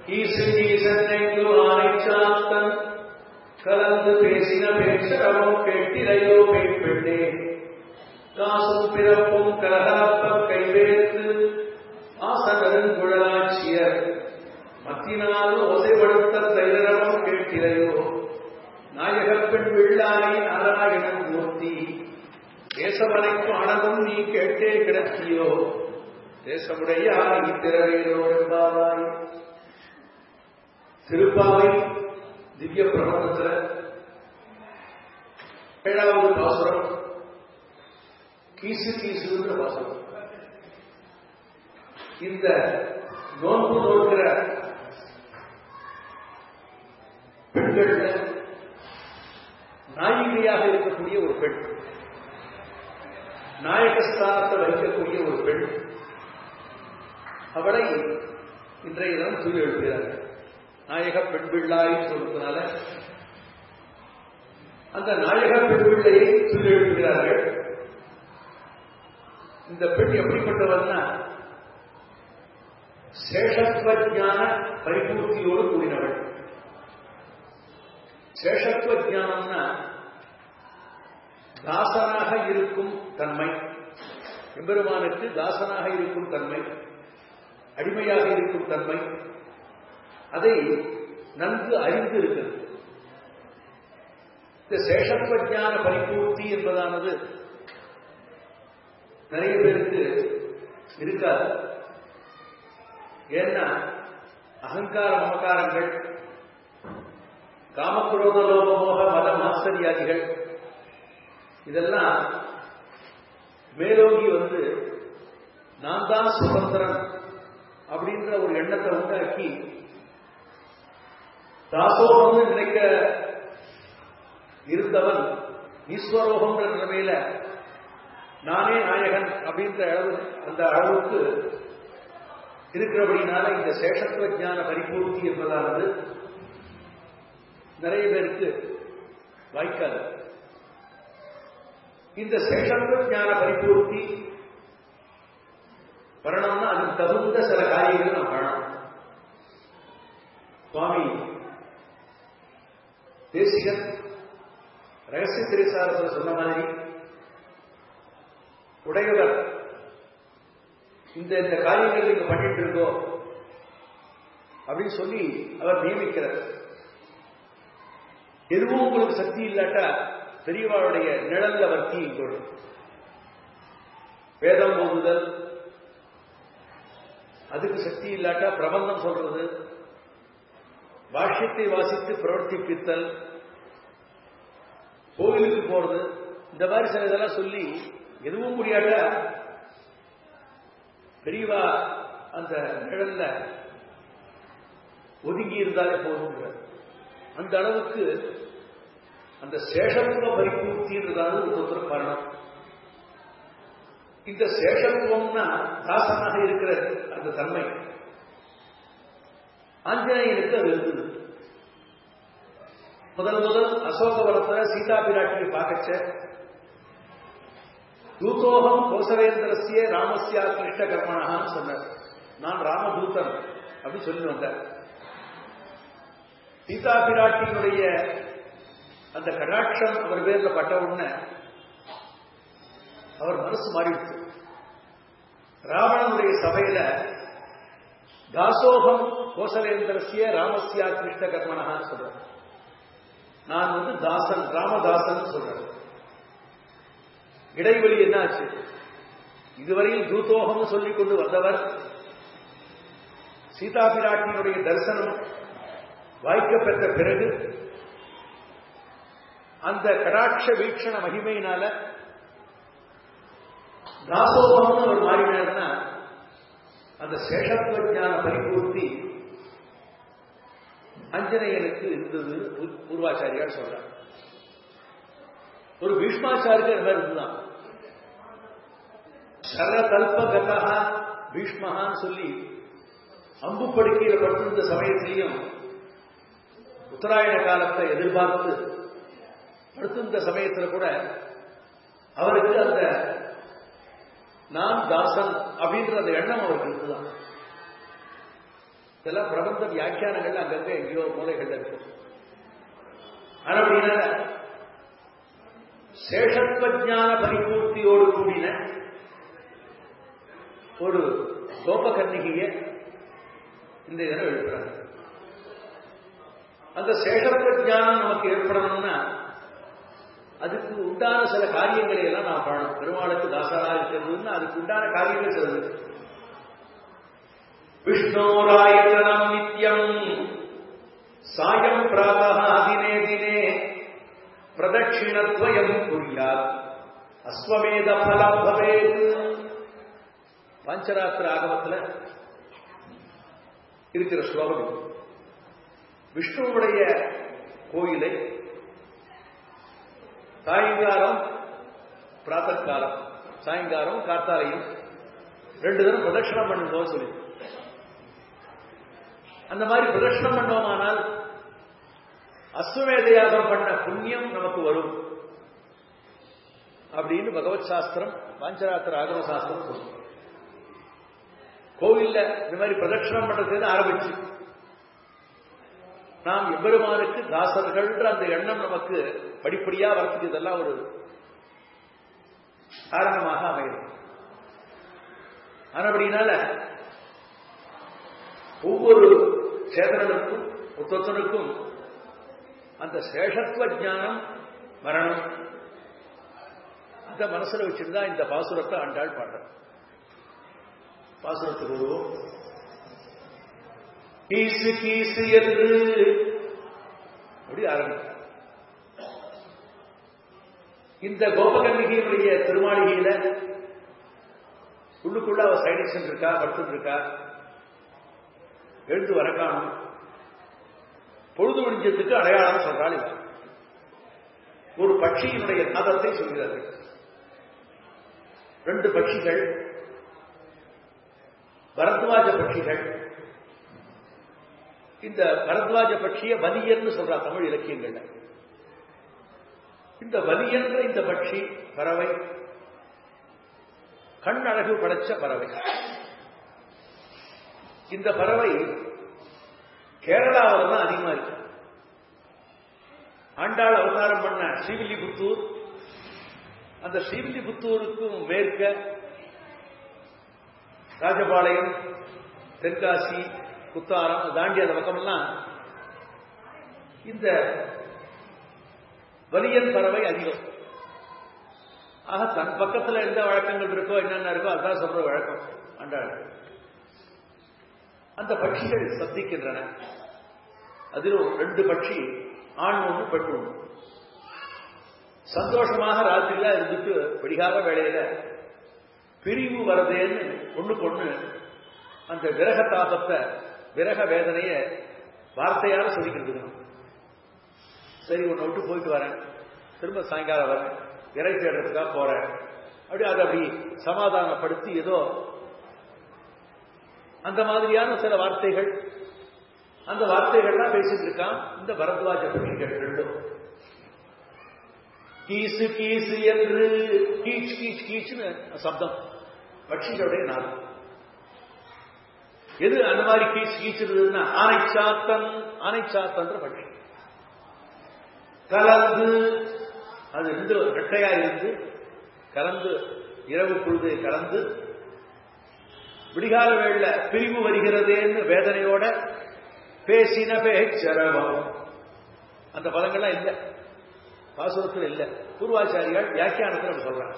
ஈசு ஈசன்னைக்கு ஆனைச்சாத்தன் கலந்து பேசின பேச்சரமோ கேட்டிலையோ பெண்ணே காசும் பிறப்பும் கலகலப்ப கைவேத்து ஆசகரன் குழலாட்சியர் மத்தினாலும் ஒசைப்படுத்த தைரமம் கேட்டிலையோ நாயகப் பெண் வில்லானை நாராயணன் மூர்த்தி தேசவனைக்கும் அணகும் நீ கேட்டே கிடத்தியோ தேசமுடைய திறவேலோ என்பாவாய் திருப்பாவை திவ்ய பிரபந்தத்தில் ஏழாவது பாசுரம் கீசு கீசுன்ற பாசுரம் இந்த நோன்பு நோக்கிற பெண்கள்ல நாயிகையாக இருக்கக்கூடிய ஒரு பெண் நாயகஸ்தானத்தை வகிக்கக்கூடிய ஒரு பெண் அவளை இன்றைய தினம் சொல்லி எழுப்புகிறார்கள் நாயக பெண் பிள்ளாய் சொல்றதுனால அந்த நாயக பெண் பிள்ளையை சொல்லி எழுப்புகிறார்கள் இந்த பெண் எப்படிப்பட்டவர்னா சேஷத்துவ ஞான பரிபூர்த்தியோடு கூடினவள் சேஷத்துவ ஞானம்னா தாசனாக இருக்கும் தன்மை எம்பெருமானுக்கு தாசனாக இருக்கும் தன்மை அடிமையாக இருக்கும் தன்மை அதை நன்கு அறிந்து இருக்கிறது இந்த சேஷத்துவ ஞான பரிபூர்த்தி என்பதானது நிறைய பேருக்கு இருக்காது ஏன்னா அகங்கார மமகாரங்கள் காமக்ரோத லோபமோக மத மாஸ்தரியாதிகள் இதெல்லாம் மேலோங்கி வந்து நான் தான் சுதந்திரன் அப்படின்ற ஒரு எண்ணத்தை உண்டாக்கி தாசோகம்னு நினைக்க இருந்தவன் ஈஸ்வரோகம்ன்ற நிலைமையில நானே நாயகன் அப்படின்ற அளவு அந்த அளவுக்கு இருக்கிறபடினால இந்த சேஷத்துவ ஞான பரிபூர்த்தி என்பதானது நிறைய பேருக்கு வாய்க்காது இந்த சேஷத்துவ ஞான பரிபூர்த்தி வரணும்னா அதுக்கு தகுந்த சில காரியங்கள் நாம் பண்ணணும் சுவாமி தேசிகன் ரகசிய திரைசாரத்தில் சொன்ன மாதிரி உடையவர் இந்த இந்த காரியங்கள் நீங்க பண்ணிட்டு இருக்கோ அப்படின்னு சொல்லி அவர் நியமிக்கிறார் எதுவும் உங்களுக்கு சக்தி இல்லாட்டா பெரியவாளுடைய நிழல்ல வர்த்தி கொடு வேதம் ஓதுதல் அதுக்கு சக்தி இல்லாட்டா பிரபந்தம் சொல்றது பாஷ்யத்தை வாசித்து பிரவர்த்திப்பித்தல் கோவிலுக்கு போறது இந்த மாதிரி சில இதெல்லாம் சொல்லி எதுவும் முடியாட்டா பெரியவா அந்த நிழல்ல ஒதுங்கி இருந்தாலே போதுங்கிறார் அந்த அளவுக்கு அந்த சேஷத்துவ பரிபூர்த்தின்றதான ஒருத்தர் காரணம் இந்த சேஷத்துவம்னா தாசனாக இருக்கிற அந்த தன்மை ஆஞ்சநேயனுக்கு அது இருந்தது முதல் முதல் அசோகவரத்துல சீதா பிராட்டியை பார்க்கச்ச தூதோகம் கோசவேந்திரசிய ராமசியா கிருஷ்ண கர்மனான்னு சொன்னார் நான் ராமதூதன் அப்படின்னு சொல்லி வந்தார் சீதா பிராட்டியினுடைய அந்த கடாட்சம் அவர் பேர்ல பட்ட உடனே அவர் மனசு மாறிடுச்சு ராவணனுடைய சபையில தாசோகம் கோசலேந்திரசிய ராமசியா கிருஷ்ண கர்மனஹான்னு சொல்றேன் நான் வந்து தாசன் ராமதாசன் சொல்றேன் இடைவெளி என்னாச்சு இதுவரையில் தூதோகம் சொல்லிக் கொண்டு வந்தவர் சீதா பிராட்டியினுடைய தரிசனம் வாய்க்க பெற்ற பிறகு அந்த கடாட்ச வீக்ஷண மகிமையினால தாசோகம்னு அவர் மாறினார்னா அந்த சேஷத்துவ ஞான பரிபூர்த்தி அஞ்சனையனுக்கு இருந்தது பூர்வாச்சாரியார் சொல்றார் ஒரு பீஷ்மாச்சாரிக்கு அது மாதிரி இருந்துதான் சரகல்ப கதா பீஷ்மகான்னு சொல்லி அம்பு படுக்கையில படுத்திருந்த சமயத்திலையும் உத்தராயண காலத்தை எதிர்பார்த்து படுத்திருந்த சமயத்துல கூட அவருக்கு அந்த நான் தாசன் அப்படின்ற அந்த எண்ணம் அவருக்கு இருக்குதான் இதெல்லாம் பிரபந்த வியாக்கியானங்கள் அங்கங்க எங்கேயோ மூலைகள்ல இருக்கும் அப்படின்னா சேஷத்துவ ஜான பரிபூர்த்தியோடு கூடின ஒரு கோபகன்னிகைய இந்த தினம் எழுப்புறாங்க அந்த சேஷத்துவ ஜானம் நமக்கு ஏற்படணும்னா அதுக்கு உண்டான சில காரியங்களை எல்லாம் நான் பண்ணணும் பெருமாளுக்கு தாசரா இருக்கிறதுன்னு அதுக்கு உண்டான காரியங்கள் சிலது விஷ்ணோராயத்தனம் நித்யம் சாயம் பிராதா தினே தினே பிரதட்சிணத்வயம் குறியாத் அஸ்வமேத பலம் பவேத் பஞ்சராத்திர ஆகமத்தில் இருக்கிற ஸ்லோகம் இது. விஷ்ணுவுடைய கோயிலை சாயங்காலம் பிராத்தகாலம் சாயங்காலம் காத்தாலையும் ரெண்டு தரம் பிரதட்சணம் பண்ணுவோம் சொல்லி அந்த மாதிரி பிரதட்சணம் பண்ணோமானால் அஸ்வமேத யாகம் பண்ண புண்ணியம் நமக்கு வரும் அப்படின்னு பகவத் சாஸ்திரம் பாஞ்சராத்திர ஆகம சாஸ்திரம் சொல்லும் கோவில்ல இந்த மாதிரி பிரதட்சணம் பண்றதுக்கு ஆரம்பிச்சு நாம் எம்பெருமானுக்கு தாசர்கள்ன்ற அந்த எண்ணம் நமக்கு படிப்படியா வரத்துக்கு இதெல்லாம் ஒரு காரணமாக அமைகிறது ஆனபடினால ஒவ்வொரு சேதனனுக்கும் ஒத்தொத்தனுக்கும் அந்த சேஷத்துவ ஞானம் மரணம் அந்த மனசுல வச்சிருந்தா இந்த பாசுரத்தை ஆண்டாள் பாடுற பாசுரத்துக்கு வருவோம் கீசு கீசு என்று அப்படி ஆரம்பிக்கும் இந்த கோபகன்னிகையினுடைய திருமாளிகையில உள்ளுக்குள்ள அவ சைனிக்ஷன் இருக்கா படுத்துட்டு இருக்கா எழுந்து வர காணும் பொழுது முடிஞ்சதுக்கு அடையாளம் சொல்றாள் இவன் ஒரு பட்சியினுடைய நாதத்தை சொல்கிறது ரெண்டு பட்சிகள் பரத்வாஜ பட்சிகள் இந்த பரத்வாஜ பட்சிய வலியன்னு சொல்றா தமிழ் இலக்கியங்கள்ல இந்த வலியன்ற இந்த பட்சி பறவை கண் அழகு படைச்ச பறவை இந்த பறவை கேரளாவில் தான் அதிகமா இருக்கு ஆண்டாள் அவதாரம் பண்ண ஸ்ரீவில்லிபுத்தூர் அந்த ஸ்ரீவில்லிபுத்தூருக்கும் மேற்க ராஜபாளையம் தென்காசி குத்தாரம் தாண்டி அந்த பக்கமெல்லாம் இந்த வலியன் பறவை அதிகம் ஆக தன் பக்கத்துல எந்த வழக்கங்கள் இருக்கோ என்னென்ன இருக்கோ அதான் சொல்ற வழக்கம் ஆண்டாள் அந்த பட்சிகள் சந்திக்கின்றன அதிலும் ரெண்டு பட்சி ஆண் ஒன்று பெண் ஒன்று சந்தோஷமாக ராத்திரில இருந்துட்டு பிடிகாத வேளையில பிரிவு வருதேன்னு ஒண்ணு பொண்ணு அந்த விரக தாபத்தை விரக வேதனைய வார்த்தையால சொல்லிக்கிறது சரி உன்னை விட்டு போயிட்டு வரேன் திரும்ப சாயங்காலம் வரேன் இறை தேடுறதுக்காக போறேன் அப்படி அதை அப்படி சமாதானப்படுத்தி ஏதோ அந்த மாதிரியான சில வார்த்தைகள் அந்த வார்த்தைகள்லாம் பேசிட்டு இருக்கான் இந்த பரத்வாஜ பட்சிகள் ரெண்டும் கீசு கீசு என்று கீச் கீச் கீச்சுன்னு சப்தம் பட்சிகளுடைய நாதம் எது அந்த மாதிரி கீச் கீச்சுறதுன்னா ஆனை சாத்தன் ஆனை சாத்தன்ற பட்சி கலந்து அது ரெண்டு ரெட்டையா இருந்து கலந்து இரவு பொழுது கலந்து விடிகால வேள பிரிவு வருகிறதேன்னு வேதனையோட பேசின பேச்சரவம் அந்த பதங்கள்லாம் இல்லை பாசுரத்தில் இல்லை பூர்வாச்சாரியால் வியாக்கியானத்தில் அப்படி சொல்றாங்க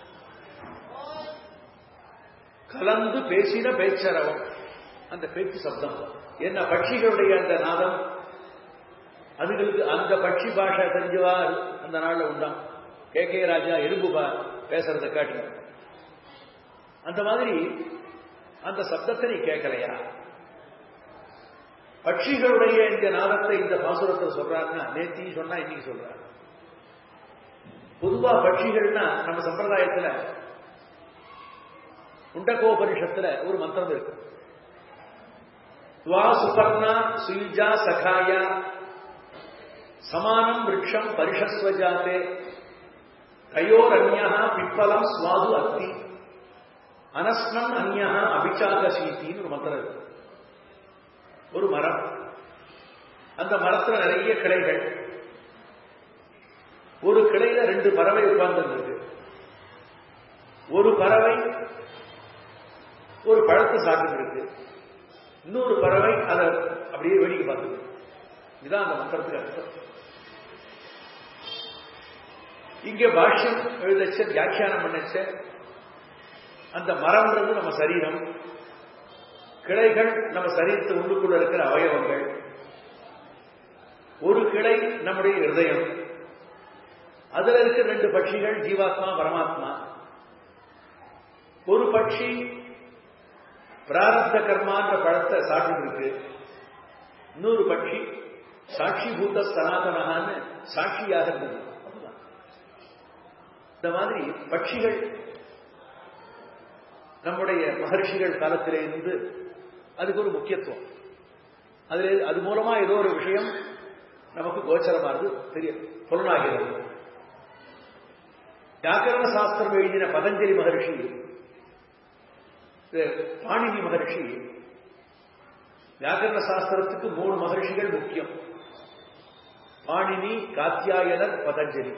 கலந்து பேசின பேச்சரவம் அந்த பேச்சு சப்தம் என்ன பட்சிகளுடைய அந்த நாதம் அதுகளுக்கு அந்த பட்சி பாஷை தெரிஞ்சவா அந்த நாள்ல உண்டாம் கே கே ராஜா எறும்பு பேசுறத காட்டு அந்த மாதிரி அந்த சப்தத்தை நீ கேட்கலையா பட்சிகளுடைய இந்த நாதத்தை இந்த பாசுரத்தை சொல்றாருன்னா நேத்தி சொன்னா இன்னைக்கு சொல்றாரு பொதுவா பட்சிகள்னா நம்ம சம்பிரதாயத்துல உண்டகோபனிஷத்துல ஒரு மந்திரம் இருக்கு துவா சுபர்ணா சுயுஜா சகாயா சமானம் விரக்ஷம் பரிஷஸ்வஜாத்தே தயோரன்யா பிப்பலம் சுவாது அத்தி அனஸ்னம் அந்யா அபிச்சாகசீத்தின்னு ஒரு மந்திரம் இருக்கு ஒரு மரம் அந்த மரத்துல நிறைய கிளைகள் ஒரு கிளையில ரெண்டு பறவை உட்கார்ந்து ஒரு பறவை ஒரு பழத்தை சாப்பிட்டு இருக்கு இன்னொரு பறவை அதை அப்படியே வேடிக்கை பார்த்துது இதுதான் அந்த மந்திரத்துக்கு அர்த்தம் இங்க பாஷ்யம் எழுதச்ச வியாக்கியானம் பண்ணச்ச அந்த மரம்ன்றது நம்ம சரீரம் கிளைகள் நம்ம சரீரத்து உள்ளுக்குள்ள இருக்கிற அவயவங்கள் ஒரு கிளை நம்முடைய இருதயம் அதுல இருக்கிற ரெண்டு பட்சிகள் ஜீவாத்மா பரமாத்மா ஒரு பட்சி பிராரப்த கர்மான்ற பழத்தை சாப்பிட்டு இருக்கு இன்னொரு பட்சி சாட்சி பூத்த சனாதனகான்னு சாட்சியாக இருந்தது இந்த மாதிரி பட்சிகள் நம்முடைய மகர்ஷிகள் காலத்திலே இருந்து அதுக்கு ஒரு முக்கியத்துவம் அதுல அது மூலமா ஏதோ ஒரு விஷயம் நமக்கு கோச்சரமானது தெரிய புலனாகிறது வியாக்கரண சாஸ்திரம் எழுதின பதஞ்சலி மகர்ஷி பாணினி மகர்ஷி வியாக்கரண சாஸ்திரத்துக்கு மூணு மகர்ஷிகள் முக்கியம் பாணினி காத்தியாயனர் பதஞ்சலி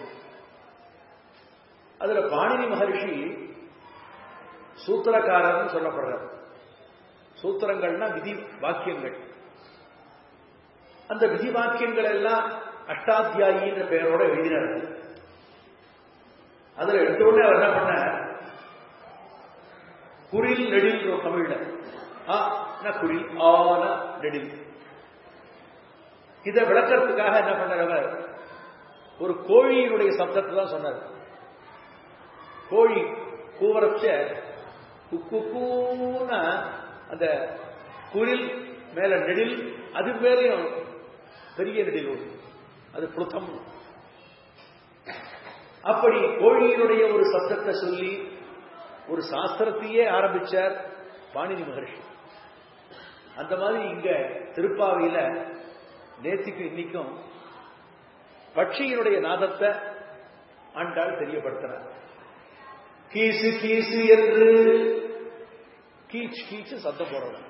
அதுல பாணினி மகர்ஷி சூத்திரக்காரர்னு சொல்லப்படுறார் சூத்திரங்கள்னா விதி வாக்கியங்கள் அந்த விதி வாக்கியங்கள் எல்லாம் அஷ்டாத்தியாயின்ற பெயரோட எழுதினார் அதுல எடுத்தோடனே அவர் என்ன பண்ண குரில் நெடில் தமிழ்ல ஆ குரில் ஆன நெடில் இதை விளக்கறதுக்காக என்ன பண்ணார் அவர் ஒரு கோழியினுடைய சப்தத்தை தான் சொன்னார் கோழி கூவரச்ச குக்கூன அந்த குரில் மேல நெடில் அது மேலேயும் பெரிய நெடில் ஒன்று அது புளுத்தம் அப்படி கோழியினுடைய ஒரு சப்தத்தை சொல்லி ஒரு சாஸ்திரத்தையே ஆரம்பிச்சார் பாணினி மகர்ஷி அந்த மாதிரி இங்க திருப்பாவையில நேத்திக்கு இன்னைக்கும் பட்சியினுடைய நாதத்தை ஆண்டாள் தெரியப்படுத்தினார் கீசு கீசு என்று கீச் கீச்சு சத்தம் போடுறது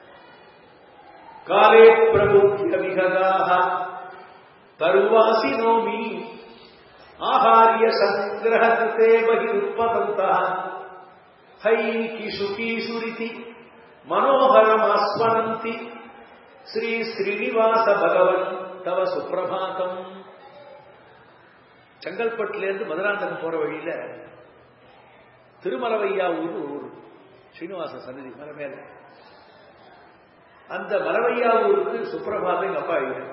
காலே பிரபு விகதாக தருவாசி நோமி ஆகாரிய சங்கிரகத்தே பகிருப்பதந்தா ஹை கிஷு கீசுரிதி மனோகரமாஸ்மரந்தி ஸ்ரீ ஸ்ரீனிவாச பகவன் தவ சுப்பிரபாதம் செங்கல்பட்டுலேருந்து மதுராந்தகம் போற வழியில திருமலவையா ஊர் ஊர் ஸ்ரீனிவாச சன்னதி மலை மேல அந்த மலவையா ஊருக்கு சுப்பிரபாதம் எங்க அப்பா எழுது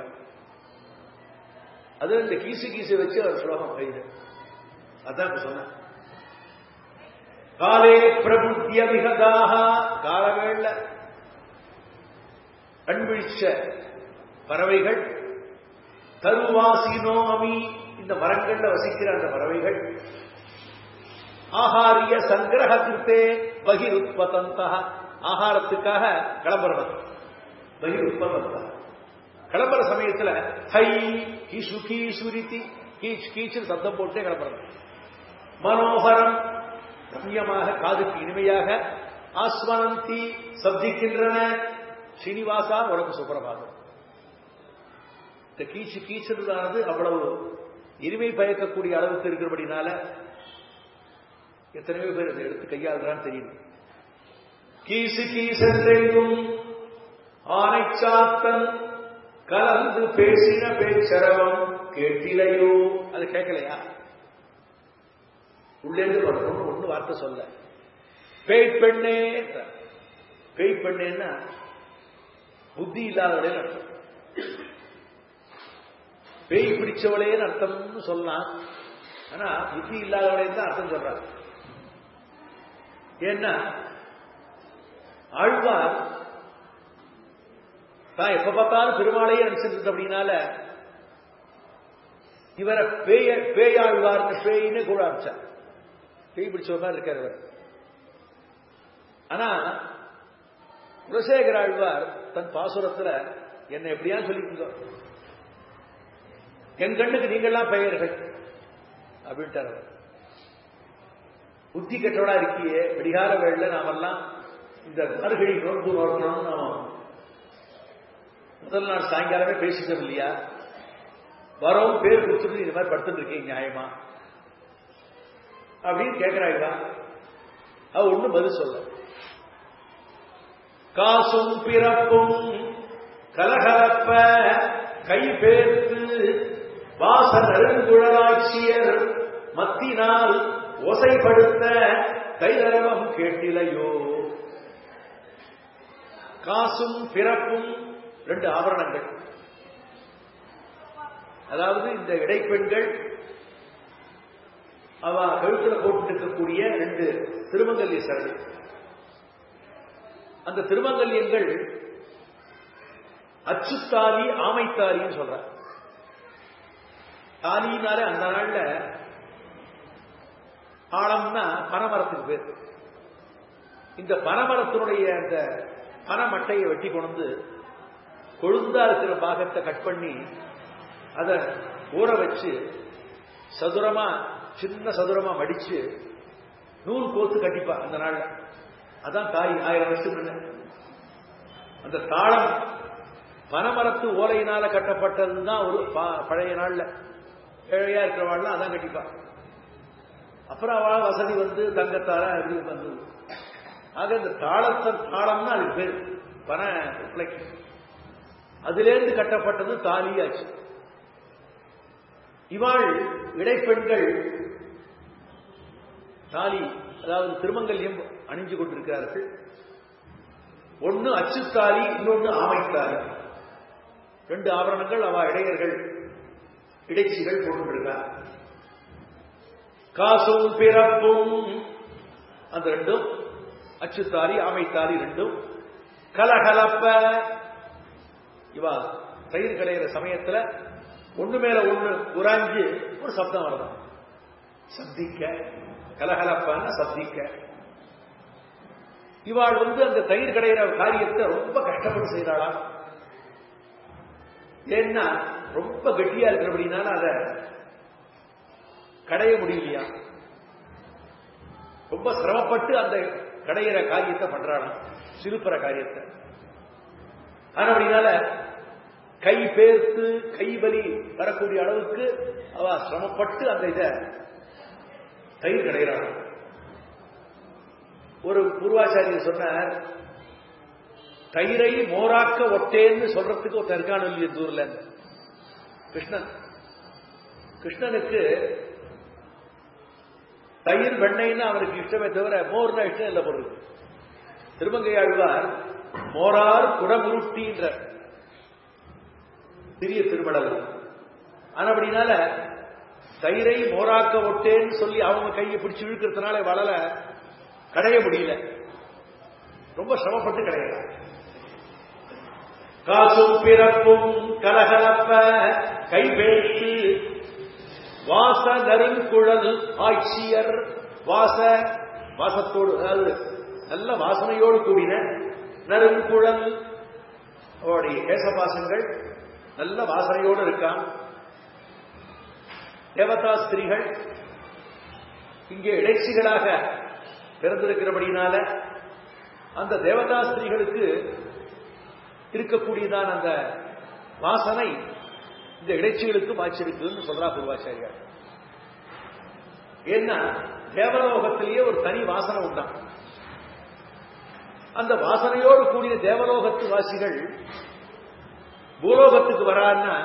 அது இந்த கீசு கீசு வச்சு அவர் ஸ்லோகம் எழுது அதான் சொன்ன காலே பிரபுத்திய மிகதாக காலவேள கண்விழிச்ச பறவைகள் தருவாசினோ அமி இந்த மரங்கள்ல வசிக்கிற அந்த பறவைகள் ஆகாரிய சங்கிரகத்திற்கே பகிருத்பதந்தா ஆகாரத்துக்காக கிளம்புறது பகிருத்பதந்தா கிளம்புற சமயத்துல ஹை கீசு கீசுரித்தி கீச் கீச்சு சத்தம் போட்டே கிளம்புறது மனோகரம் ரம்யமாக காதுக்கு இனிமையாக ஆஸ்வனந்தி சப்திக்கின்றன ஸ்ரீனிவாசா உனக்கு சுப்பிரபாதம் இந்த கீச்சு கீச்சுறதானது அவ்வளவு இனிமை பயக்கக்கூடிய அளவுக்கு இருக்கிறபடினால எத்தனையோ பேர் அதை எடுத்து கையாளுறான்னு தெரியும் கீசு கீசென்றெங்கும் ஆனைச்சாத்தன் கலந்து பேசின பேச்சரவம் கேட்டிலையோ அது கேட்கலையா உள்ளேந்து வரணும் ஒண்ணு வார்த்தை சொல்ல பேய் பெண்ணே பேய் பெண்ணேன்னா புத்தி இல்லாதவளே அர்த்தம் பேய் பிடிச்சவளேன்னு அர்த்தம்னு சொல்லலாம் ஆனா புத்தி இல்லாதவளே தான் அர்த்தம் சொல்றாங்க ஏன்னா ஆழ்வார் தான் எப்ப பார்த்தாலும் பெருமாளையே நினைச்சிட்டு அப்படின்னால இவரை பேய பேயாழ்வார் பேயின்னு கூட ஆரம்பிச்சார் பேய் பிடிச்ச மாதிரி இருக்கார் இவர் ஆனா குலசேகர ஆழ்வார் தன் பாசுரத்துல என்ன எப்படியா சொல்லிட்டு என் கண்ணுக்கு நீங்கள்லாம் பெயர்கள் அப்படின்ட்டார் அவர் புத்தி கெட்டவடா இருக்கியே வெடிகார வேளையில நாமெல்லாம் இந்த மறுகடி நோன்பு நோக்கணும்னு நாம முதல் நாள் சாயங்காலமே பேசிட்டோம் இல்லையா வரோம் பேர் கொடுத்துட்டு இந்த மாதிரி படுத்துட்டு இருக்கீங்க நியாயமா அப்படின்னு கேட்கிறாங்க அவ ஒண்ணு பதில் சொல்ல காசும் பிறப்பும் கலகலப்ப கை பேர்த்து வாச நெருங்குழலாட்சியர் மத்தினால் ஒசைப்படுத்த கைதரவம் கேட்டிலையோ காசும் பிறப்பும் ரெண்டு ஆபரணங்கள் அதாவது இந்த இடைப்பெண்கள் அவ கழுத்துல போட்டு இருக்கக்கூடிய ரெண்டு திருமங்கல்ய சரடு அந்த திருமங்கல்யங்கள் அச்சுத்தாலி ஆமைத்தாலின்னு சொல்ற தாலினாலே அந்த நாள்ல ஆழம்னா பனமரத்துக்கு பேர் இந்த பனமரத்தினுடைய அந்த பனமட்டையை வெட்டி கொண்டு கொழுந்தா இருக்கிற பாகத்தை கட் பண்ணி அதை ஊற வச்சு சதுரமா சின்ன சதுரமா மடிச்சு நூல் கோத்து கட்டிப்பா அந்த நாள்ல அதான் தாய் ஆயிரம் வருஷம் முன்ன அந்த தாளம் பனமரத்து ஓலையினால கட்டப்பட்டதுதான் ஒரு பழைய நாள்ல ஏழையா இருக்கிறவாள்லாம் அதான் கட்டிப்பா அப்புறம் அவள் வசதி வந்து தங்கத்தால அப்படி வந்தது ஆக இந்த தாளத்தை தாளம்னா அதுக்கு பேர் பன ரிஃப்ளெக்ஷன் அதிலிருந்து கட்டப்பட்டது தாலியாச்சு இவாள் இடைப்பெண்கள் தாலி அதாவது திருமங்கல்யம் அணிஞ்சு கொண்டிருக்கிறார்கள் ஒன்னு அச்சுத்தாலி இன்னொன்னு ஆமைத்தாலி ரெண்டு ஆபரணங்கள் அவ இடையர்கள் இடைச்சிகள் போட்டுருக்கார் காசும் பிறப்பும் அந்த ரெண்டும் அச்சுத்தாலி ஆமைத்தாலி ரெண்டும் கலகலப்ப இவா தயிர் கடையிற சமயத்துல ஒண்ணு மேல ஒண்ணு உராஞ்சு ஒரு சப்தம் வரலாம் சப்திக்க கலகலப்பான சப்திக்க இவாள் வந்து அந்த தயிர் கடையிற காரியத்தை ரொம்ப கஷ்டப்பட்டு செய்தாளா ஏன்னா ரொம்ப கெட்டியா இருக்கிறபடினால அத கடைய முடியலையா ரொம்ப சிரமப்பட்டு அந்த கடையிற காரியத்தை பண்றாளாம் சிறுப்புற காரியத்தை ஆனபடினால கை பேர்த்து கைவலி வரக்கூடிய அளவுக்கு அவ சிரமப்பட்டு அந்த இத தயிர் கிடைகிறாள் ஒரு பூர்வாச்சாரியர் சொன்னார் தயிரை மோராக்க ஒட்டேன்னு சொல்றதுக்கு ஒரு தற்கான இல்லைய தூர்ல கிருஷ்ணன் கிருஷ்ணனுக்கு தயிர் வெண்ணெய்னு அவருக்கு இஷ்டமே தவிர மோர்னா இஷ்டம் இல்லை பொருள் திருமங்கையாழ்வார் மோரார் குடமுருட்டின்ற சிறிய திருமடல் ஆனபடினால தயிரை மோராக்க ஒட்டேன்னு சொல்லி அவங்க கையை பிடிச்சு இழுக்கிறதுனால வளர கடைய முடியல ரொம்ப சிரமப்பட்டு கிடையாது காசும் பிறப்பும் கலகலப்ப கைபேசு வாச நறுங்குழல் ஆட்சியர் வாச வாசத்தோடு அதாவது நல்ல வாசனையோடு கூடின நறுங்குழல் அவருடைய கேசபாசங்கள் நல்ல வாசனையோடு இருக்கான் தேவதா ஸ்திரீகள் இங்கே இடைச்சிகளாக பிறந்திருக்கிறபடினால அந்த தேவதா ஸ்திரீகளுக்கு இருக்கக்கூடியதான அந்த வாசனை இந்த இடைச்சிகளுக்கு பாய்ச்சிருக்குன்னு சொல்றா பூர்வாச்சாரியார் ஏன்னா தேவலோகத்திலேயே ஒரு தனி வாசனை உண்டான் அந்த வாசனையோடு கூடிய தேவலோகத்து வாசிகள் பூலோகத்துக்கு வரான்னா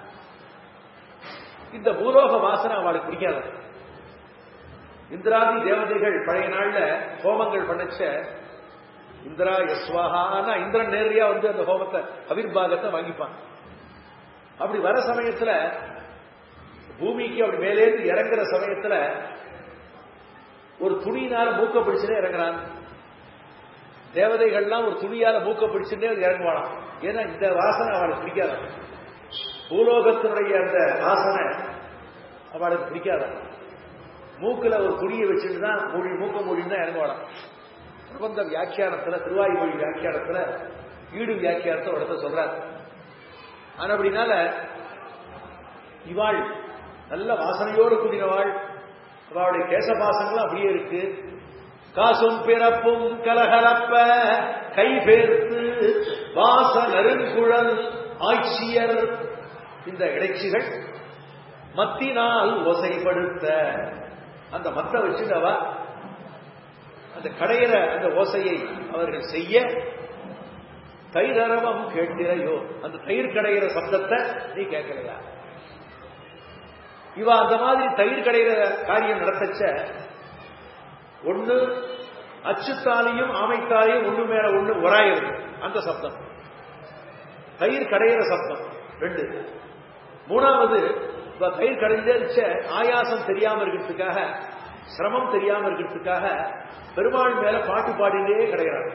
இந்த பூலோக வாசனை அவளுக்கு பிடிக்காத இந்திராதி தேவதைகள் பழைய நாள்ல ஹோமங்கள் பண்ணச்ச இந்திரா யஸ்வாஹானா இந்திரன் நேரடியா வந்து அந்த ஹோமத்தை அவிர்வாகத்தை வாங்கிப்பான் அப்படி வர சமயத்துல பூமிக்கு அப்படி மேலேந்து இறங்குற சமயத்துல ஒரு துணியினால மூக்க பிடிச்சுனே இறங்குறான் தேவதைகள்லாம் ஒரு துணியால மூக்க பிடிச்சுட்டே இறங்குவாளாம் ஏன்னா இந்த வாசனை அவளுக்கு பிடிக்காத பூலோகத்தினுடைய அந்த வாசனை அவளுக்கு பிடிக்காத மூக்குல ஒரு துணியை வச்சுட்டு தான் மொழி மூக்க மொழின்னு தான் இறங்குவாளாம் பிரபந்த வியாக்கியானத்துல திருவாய்மொழி வியாக்கியானத்துல ஈடு வியாக்கியானத்தை ஒரு இடத்த சொல்றார் ஆனா அப்படினால இவாள் நல்ல வாசனையோடு கூடினவாள் அவளுடைய கேசபாசங்களும் அப்படியே இருக்கு காசும் பிறப்பும் கலகலப்ப கை பேர்த்து வாச நெருங்குழல் ஆட்சியர் இந்த இடைச்சிகள் மத்தினால் ஓசைப்படுத்த அந்த மத்த வச்சுட்டவா அந்த கடையிற அந்த ஓசையை அவர்கள் செய்ய தயிரரவம் கேட்டிரையோ அந்த தயிர் கடையிற சப்தத்தை நீ கேட்கலையா இவ அந்த மாதிரி தயிர் கடையிற காரியம் நடத்தச்ச ஒண்ணு அச்சுத்தாலையும் ஆமைத்தாலையும் ஒண்ணு மேல ஒண்ணு உராயிருது அந்த சப்தம் தயிர் கடையிற சப்தம் ரெண்டு மூணாவது இப்ப தயிர் கடைஞ்சே இருச்ச ஆயாசம் தெரியாம இருக்கிறதுக்காக சிரமம் தெரியாம இருக்கிறதுக்காக பெருமாள் மேல பாட்டு பாடிட்டே கிடையாது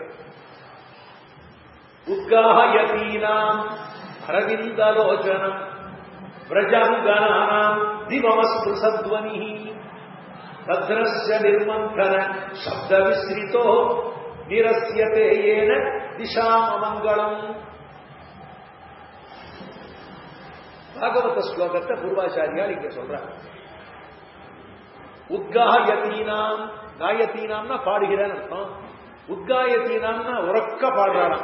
உத்காயதீனாம் அரவிந்தலோச்சனம் பிரஜாங்கனானாம் திவமஸ்து சத்வனி தத்ரஸ்ய நிர்மந்தன சப்த விஸ்ரிதோ நிரஸ்யதே ஏன திசாம் அமங்கலம் பாகவத ஸ்லோகத்தை பூர்வாச்சாரியால் இங்க சொல்றார் உத்காயத்தீனாம் காயத்தீனாம்னா பாடுகிறேன் அர்த்தம் உத்காயத்தீனாம்னா உறக்க பாடுறாராம்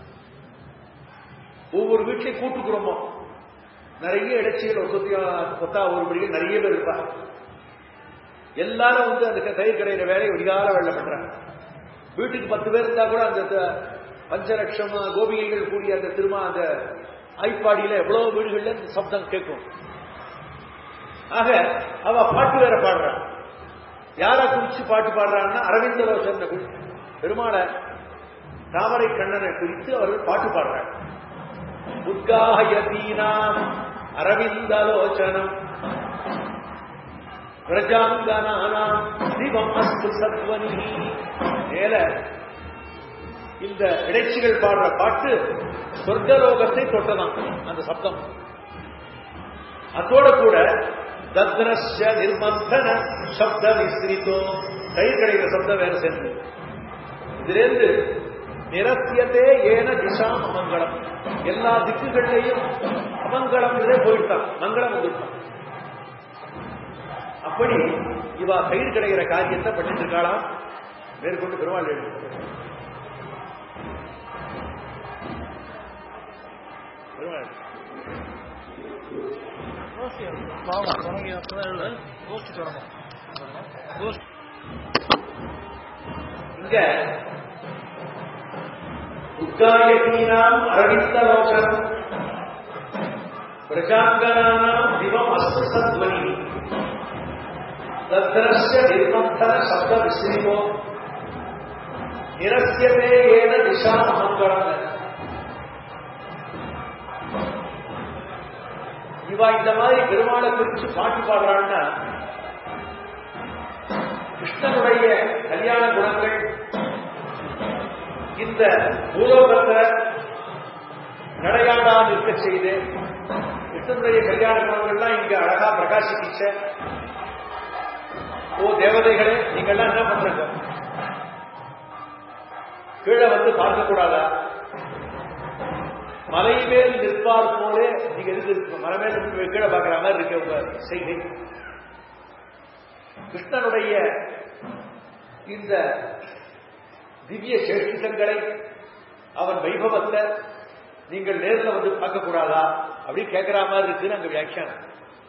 ஒவ்வொரு வீட்லயும் கூட்டு குடும்பம் நிறைய இடைச்சிகள் ஒரு சொத்தியா கொத்தா ஒரு படிகள் நிறைய பேர் இருப்பாங்க எல்லாரும் வந்து அந்த தயிர் கடையிற வேலையை விடிகால வேலை பண்றாங்க வீட்டுக்கு பத்து பேர் இருந்தா கூட அந்த பஞ்சலட்சம் கோபிகைகள் கூடிய அந்த திருமா அந்த ஐப்பாடியில எவ்வளவு வீடுகள்ல இந்த சப்தம் கேட்கும் ஆக அவ பாட்டு வேற பாடுறான் யார குறிச்சு பாட்டு பாடுறான்னா அரவிந்த ரோஷன் பெருமாளை தாமரை கண்ணனை குறித்து அவர்கள் பாட்டு பாடுறாங்க உத்காயதீனாம் அரவிந்தலோச்சனம் பிரஜாங்கனானாம் திவம் அஸ்து சத்வனி மேல இந்த இடைச்சிகள் பாடுற பாட்டு சொர்க்கலோகத்தை தொட்டதான் அந்த சப்தம் அதோட கூட தத்ரஸ்ய நிர்மந்தன சப்த விஸ்ரித்தோ கயிறு கிடைக்கிற சப்தம் வேற சேர்ந்து இதிலிருந்து நிரத்தியதே ஏன திசாம் அமங்கலம் எல்லா திக்குகள்லையும் அமங்கலம் போயிட்டான் மங்களம் வந்துட்டான் அப்படி இவா கயிறு கிடைக்கிற காரியத்தை பண்ணிட்டு இருக்காளாம் மேற்கொண்டு பெருமாள் எழுதி பெருமாள் இங்க உத்காயத்தீனாம் அரவிந்தலோகனம் பிரஜாங்கனானாம் திவம் அஸ்து சத்வனி தத்ரஸ்ய நிர்மந்தன சப்த விஸ்ரீமோ நிரஸ்யதே ஏன திசா மங்களம் இவா இந்த மாதிரி பெருமாளை குறிச்சு பாட்டு பாடுறான்னா கிருஷ்ணனுடைய கல்யாண குணங்கள் இந்த பூலோகத்தை நடையாடா நிற்க செய்து கிருஷ்ணனுடைய கல்யாண குணங்கள்லாம் இங்க அழகா பிரகாசிக்கிச்ச ஓ தேவதைகளே நீங்கள்லாம் என்ன பண்றீங்க கீழே வந்து பார்க்க கூடாதா மலை மேல் நிற்பார் போலே நீங்க இருக்கு மலை மேல் நின்று கீழே பார்க்கிற மாதிரி இருக்க உங்க செய்தி கிருஷ்ணனுடைய இந்த திவ்ய சேஷ்டிதங்களை அவன் வைபவத்தை நீங்கள் நேரில் வந்து பார்க்க கூடாதா அப்படின்னு கேட்கிற மாதிரி இருக்குன்னு அங்க வியாக்கியானம்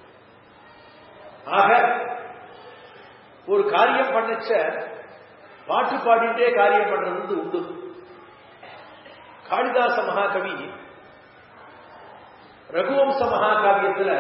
ஆக ஒரு காரியம் பண்ணச்ச பாட்டு பாடிட்டே காரியம் பண்றது வந்து உண்டு காளிதாச மகாகவி ரகுவம்ச மகாகாவியத்தில்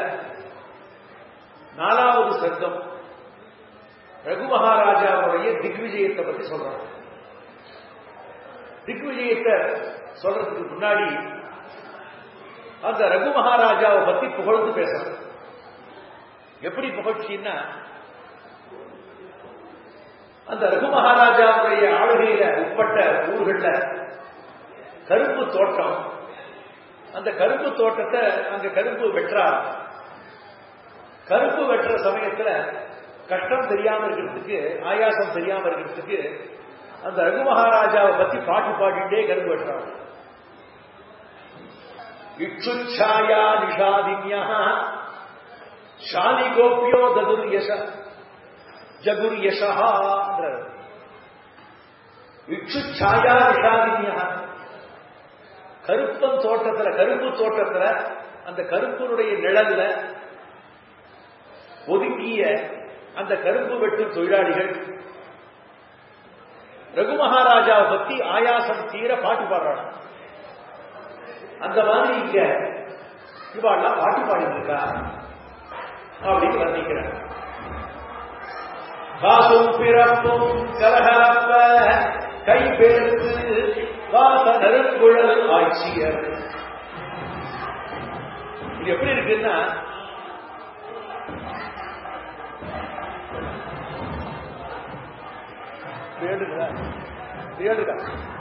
நாலாவது சர்க்கம் ரகு மகாராஜாவுடைய திக்விஜயத்தை பத்தி சொல்றாங்க திக்விஜயத்தை சொல்றதுக்கு முன்னாடி அந்த ரகு மகாராஜாவை பத்தி புகழ்ந்து பேசுறாங்க எப்படி புகழ்ச்சின்னா அந்த ரகு மகாராஜாவுடைய ஆளுகையில உட்பட்ட ஊர்கள்ல கரும்பு தோட்டம் அந்த கரும்பு தோட்டத்தை அங்க கரும்பு வெற்றா கரும்பு வெட்டுற சமயத்துல கஷ்டம் தெரியாம இருக்கிறதுக்கு ஆயாசம் தெரியாம இருக்கிறதுக்கு அந்த ரகு மகாராஜாவை பத்தி பாட்டு பாடிட்டே கரும்பு வெட்டுறாங்க இட்சுச்சாயா நிஷாதின்யா ஷாலி கோபியோ ததுர் யச ஜகுர் யசா இட்சுச்சாயா நிஷாதின்யா கருப்பன் தோட்டத்துல கருப்பு தோட்டத்துல அந்த கருப்பனுடைய நிழல்ல ஒதுங்கிய அந்த கரும்பு வெட்டும் தொழிலாளிகள் ரகு மகாராஜாவை பத்தி ஆயாசம் தீர பாட்டு பாடுறாங்க அந்த மாதிரி இங்க இவாள்லாம் பாட்டு பாடிட்டு இருக்கா அப்படின்னு வர்ணிக்கிறார் காசும் பிறப்பும் கலகலப்ப கை பெருத்து வாச நெருங்குழல் ஆட்சியர் இது எப்படி இருக்குன்னா ஏழுங்களா ஏழுக்கா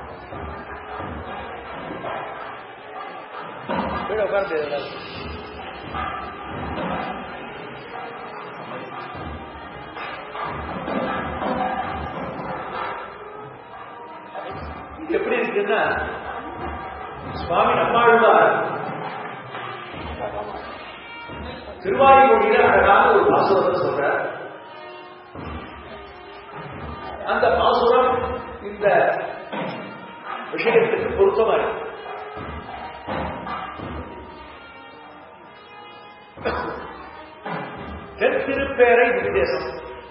கீழே உட்கார்ந்து இது எப்படி இருக்குன்னா சுவாமி நம்மாழ்வார் திருவாயுமொழியில அழகான ஒரு பாசுரத்தை சொல்றார் அந்த பாசுரம் இந்த விஷயத்துக்கு பொருத்தமா இருக்கு தென்திருப்பேரை விதேசம்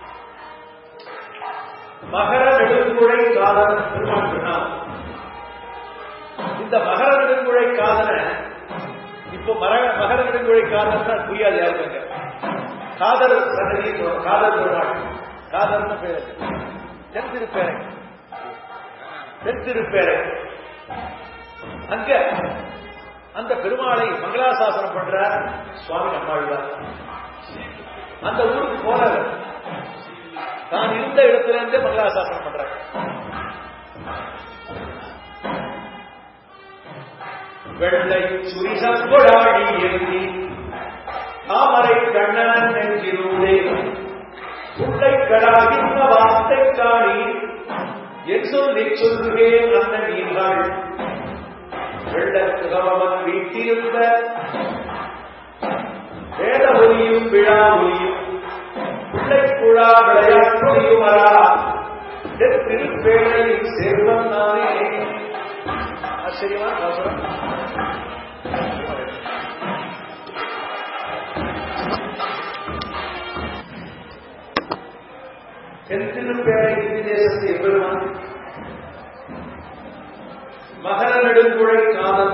மகர நெடுங்குழை காதல் பெருமாள் சொன்னார் இந்த மகர நெடுங்குழை காதலை இப்போ மர மகர நெடுங்குழை காதல் தான் புரியாது யாருக்குங்க காதல் சன்னதி காதல் பெருமாள் காதல்னு பேர் தென்திருப்பேரை தென்திருப்பேரை அங்க அந்த பெருமாளை மங்களாசாசனம் பண்ற சுவாமி நம்மாழ்வார் அந்த ஊருக்கு போறாரு தான் இருந்த இடத்துல இருந்தே மங்களாசாசனம் பண்றாங்க வெள்ளை சுரிசம் கொடாடி எழுதி தாமரை கண்ணன் நெஞ்சிலூடே உள்ளை கடாகின்ற வார்த்தை காணி என் சொல்லி சொல்லுகேன் அந்த நீங்கள் வெள்ளத்துகவன் வீட்டிருந்த வேத ஒலியும் விழா ஒலியும் பிள்ளை குழா விளையாட்டொலியும் வரா திருப்பேழையில் சேர்வன் நானே ஆச்சரியமா பாசுரம் தென்திருப்பேரை இந்தி தேசத்து எம்பெருமான் மகர நெடுங்குழை காதல்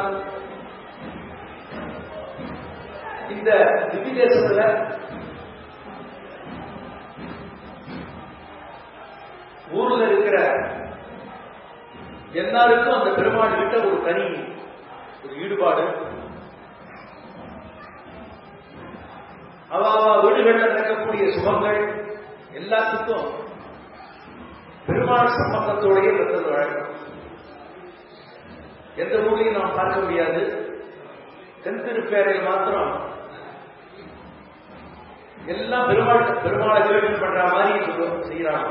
இந்த திவ்ய தேசத்துல ஊர்ல இருக்கிற எல்லாருக்கும் அந்த பெருமாள் கிட்ட ஒரு தனி ஒரு ஈடுபாடு அவ வீடுகளில் நடக்கக்கூடிய சுகங்கள் எல்லாத்துக்கும் பெருமாள் சம்பந்தத்தோடையே பெற்றது வழக்கம் எந்த ஊர்லையும் நாம் பார்க்க முடியாது தென்திருப்பேரையில் மாத்திரம் எல்லாம் பெருமாள் பெருமாளை வேணும் பண்ற மாதிரி சொல்லுவோம் செய்யறாங்க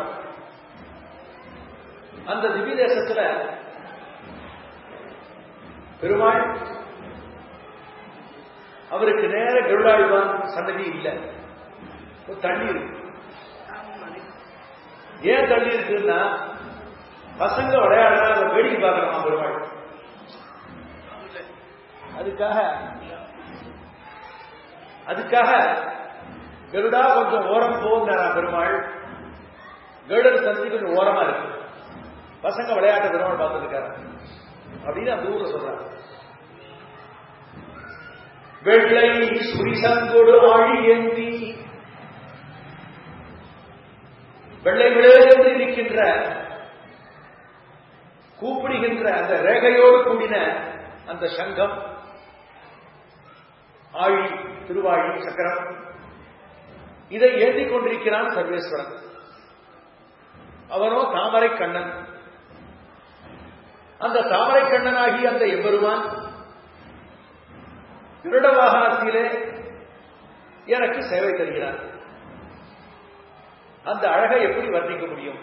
அந்த திவ்ய தேசத்துல பெருமாள் அவருக்கு நேர கருடாழ்வான் சன்னதி இல்லை தண்ணி இருக்கு ஏன் தள்ளி இருக்குன்னா பசங்க விளையாடுறா அதை வேடிக்கை பார்க்கலாம் பெருமாள் அதுக்காக அதுக்காக கருடா கொஞ்சம் ஓரம் போகிறாரா பெருமாள் கருடர் சந்தி கொஞ்சம் ஓரமா இருக்கு பசங்க விளையாட்ட பெருமாள் பார்த்துருக்காரு அப்படின்னு அந்த ஊர்ல சொல்றாங்க வெள்ளை சுரிசங்கோடு ஆழி ஏந்தி வெள்ளை விளையாடு இருக்கின்ற கூப்பிடுகின்ற அந்த ரேகையோடு கூடின அந்த சங்கம் ஆழி திருவாழி சக்கரம் இதை ஏந்தி கொண்டிருக்கிறான் சர்வேஸ்வரன் அவனோ தாமரை கண்ணன் அந்த தாமரை கண்ணனாகி அந்த எம்பெருமான் திருட வாகனத்திலே எனக்கு சேவை தருகிறார் அந்த அழகை எப்படி வர்ணிக்க முடியும்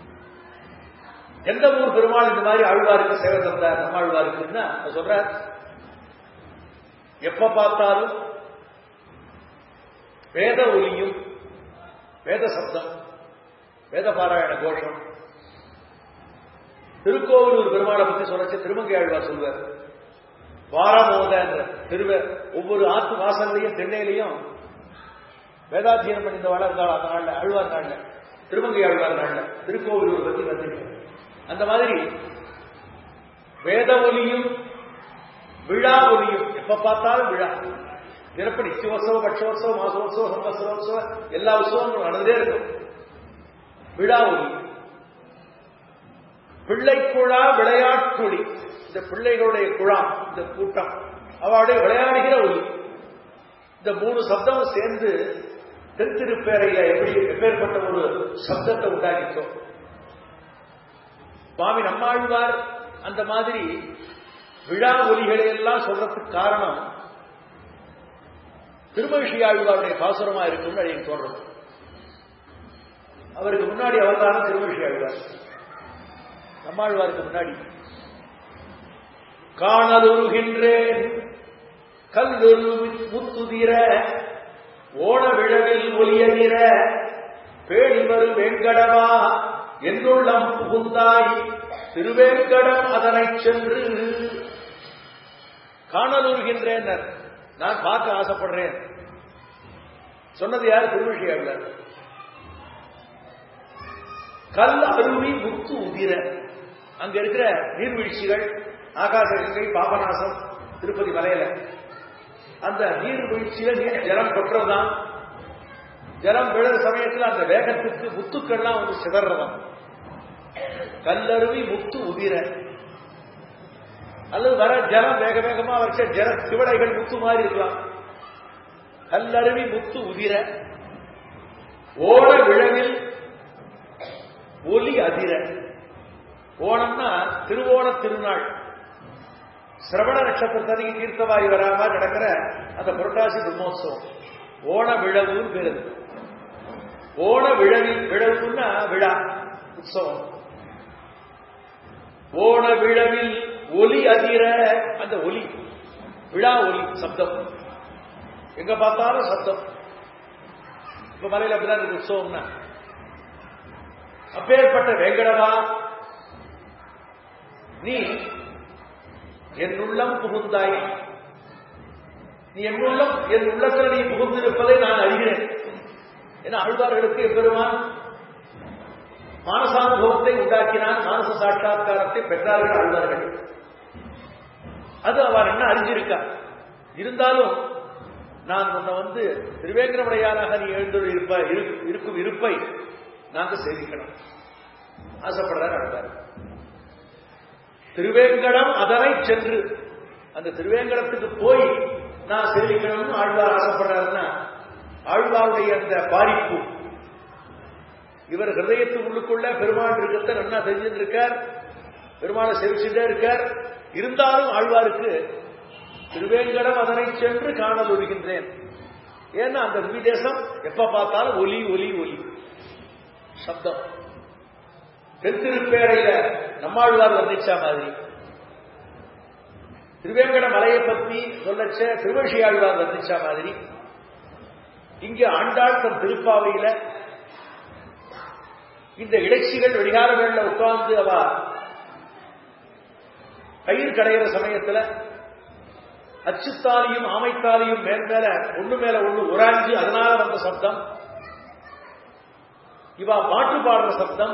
எந்த ஊர் பெருமாள் இந்த மாதிரி ஆழ்வாருக்கு சேவை தந்தார் நம்மாழ்வாருக்குன்னா சொல்ற எப்ப பார்த்தாலும் வேத ஒலியும் வேத சப்தம் வேத பாராயண கோஷம் திருக்கோவிலூர் பெருமாளை பற்றி சொல்லச்சு திருமங்கை ஆழ்வார் சொல்வார் வாரமோத என்ற திருவ ஒவ்வொரு ஆத்து வாசல்லையும் தென்னையிலையும் வேதாத்தியனம் பண்ணிந்த வளர்ந்தாள் அந்த நாள்ல அழ்வார் நாள்ல திருமங்கை ஆழ்வார் நாள்ல திருக்கோவிலூர் பத்தி வந்து அந்த மாதிரி வேத ஒலியும் விழா ஒலியும் எப்ப பார்த்தாலும் விழா தினப்ப நிச்சயோத்சவம் பட்சோத்சவம் மாசோத்சவம் சம்பத்சரோத்சவம் எல்லா உற்சவங்களும் நடந்தே இருக்கும் விழா ஒலி பிள்ளை குழா விளையாட்டொலி இந்த பிள்ளைகளுடைய குழாம் இந்த கூட்டம் அவளுடைய விளையாடுகிற ஒலி இந்த மூணு சப்தம் சேர்ந்து தென்திருப்பேரையில எப்படி எப்பேற்பட்ட ஒரு சப்தத்தை உண்டாக்கிச்சோம் சுவாமி நம்மாழ்வார் அந்த மாதிரி விழா ஒலிகளை எல்லாம் சொல்றதுக்கு காரணம் திருமவிஷியாழ்வாருடைய பாசுரமா இருக்கும்னு எனக்கு தோன்றது அவருக்கு முன்னாடி அவர் தானே திருமவிஷியாழ்வார் நம்மாழ்வாருக்கு முன்னாடி காணலுருகின்றேன் கல்லொரு முத்துதிர ஓண விழவில் ஒலியதிர பேடி வரும் வெங்கடவா என்னுள்ளம் புகுந்தாய் திருவேங்கடம் அதனைச் சென்று காணலுருகின்றேன் நான் பார்க்க ஆசைப்படுறேன் சொன்னது யார் திருவிஷியாளர் கல் அருவி முத்து உதிர அங்க இருக்கிற நீர்வீழ்ச்சிகள் ஆகாச கங்கை பாபநாசம் திருப்பதி மலையில அந்த நீர்வீழ்ச்சியில நீர் ஜலம் கொட்டுறதுதான் ஜலம் விழுற சமயத்தில் அந்த வேகத்துக்கு முத்துக்கள்லாம் வந்து சிதறதான் கல்லருவி முத்து உதிர அல்லது வர ஜலம் வேக வேகமா வச்ச ஜல திவளைகள் முத்து மாதிரி இருக்கலாம் கல்லருவி முத்து உதிர ஓட விழவில் ஒலி அதிர ஓணம்னா திருவோண திருநாள் சிரவண நட்சத்திரத்தன்னைக்கு தீர்த்தவாயு வராம நடக்கிற அந்த புரட்டாசி பிரம்மோத்சவம் ஓண விழவுன்னு பேரு ஓண விழவில் விழவுன்னா விழா உற்சவம் ஓண விழவில் ஒலி அதிர அந்த ஒலி விழா ஒலி சப்தம் எங்க பார்த்தாலும் சப்தம் இப்ப மலையில அப்படிதான் இருக்கு உற்சவம்னா அப்பேற்பட்ட வெங்கடவா நீ என் உள்ளம் புகுந்தாய் நீ என் உள்ளம் என் உள்ளத்தில் நீ புகுந்திருப்பதை நான் அறிகிறேன் என ஆழ்வார்களுக்கு எப்பெருமான் மானசானுபவத்தை உண்டாக்கினான் மானச சாட்சா்காரத்தை பெற்றார்கள் ஆழ்வார்கள் அது அவர் என்ன அறிஞ்சிருக்கா இருந்தாலும் நான் உன்னை வந்து திருவேங்கரமுடையாராக நீ எழுந்து இருப்ப இருக்கும் இருப்பை நாங்கள் சேவிக்கணும் ஆசைப்படுறார் ஆழ்வார் திருவேங்கடம் அதனை சென்று அந்த திருவேங்கடத்துக்கு போய் நான் சேவிக்கணும்னு ஆழ்வார் ஆசைப்படுறாருன்னா ஆழ்வாருடைய அந்த பாரிப்பு இவர் ஹிருதயத்து உள்ளுக்குள்ள பெருமாள் இருக்கிறத நல்லா தெரிஞ்சுட்டு இருக்கார் பெருமாளை சேவிச்சுட்டே இருக்கார் இருந்தாலும் ஆழ்வாருக்கு திருவேங்கடம் அதனை சென்று காணல் ஒழுகின்றேன் ஏன்னா அந்த விதேசம் எப்ப பார்த்தாலும் ஒலி ஒலி ஒலி சப்தம் தென்திருப்பேரையில நம்மாழ்வார் வர்ணிச்சா மாதிரி திருவேங்கட மலையை பத்தி சொல்லச்ச திருவஷி ஆழ்வார் வர்ணிச்சா மாதிரி இங்க ஆண்டாள் தன் திருப்பாவையில இந்த இடைச்சிகள் வெடிகார வேண்ட உட்கார்ந்து அவ பயிர் கடைகிற சமயத்துல அச்சுத்தாலியும் ஆமைத்தாலியும் மேல் மேல ஒண்ணு மேல ஒண்ணு உராஞ்சி அதனால வந்த சப்தம் இவா பாட்டு பாடுற சப்தம்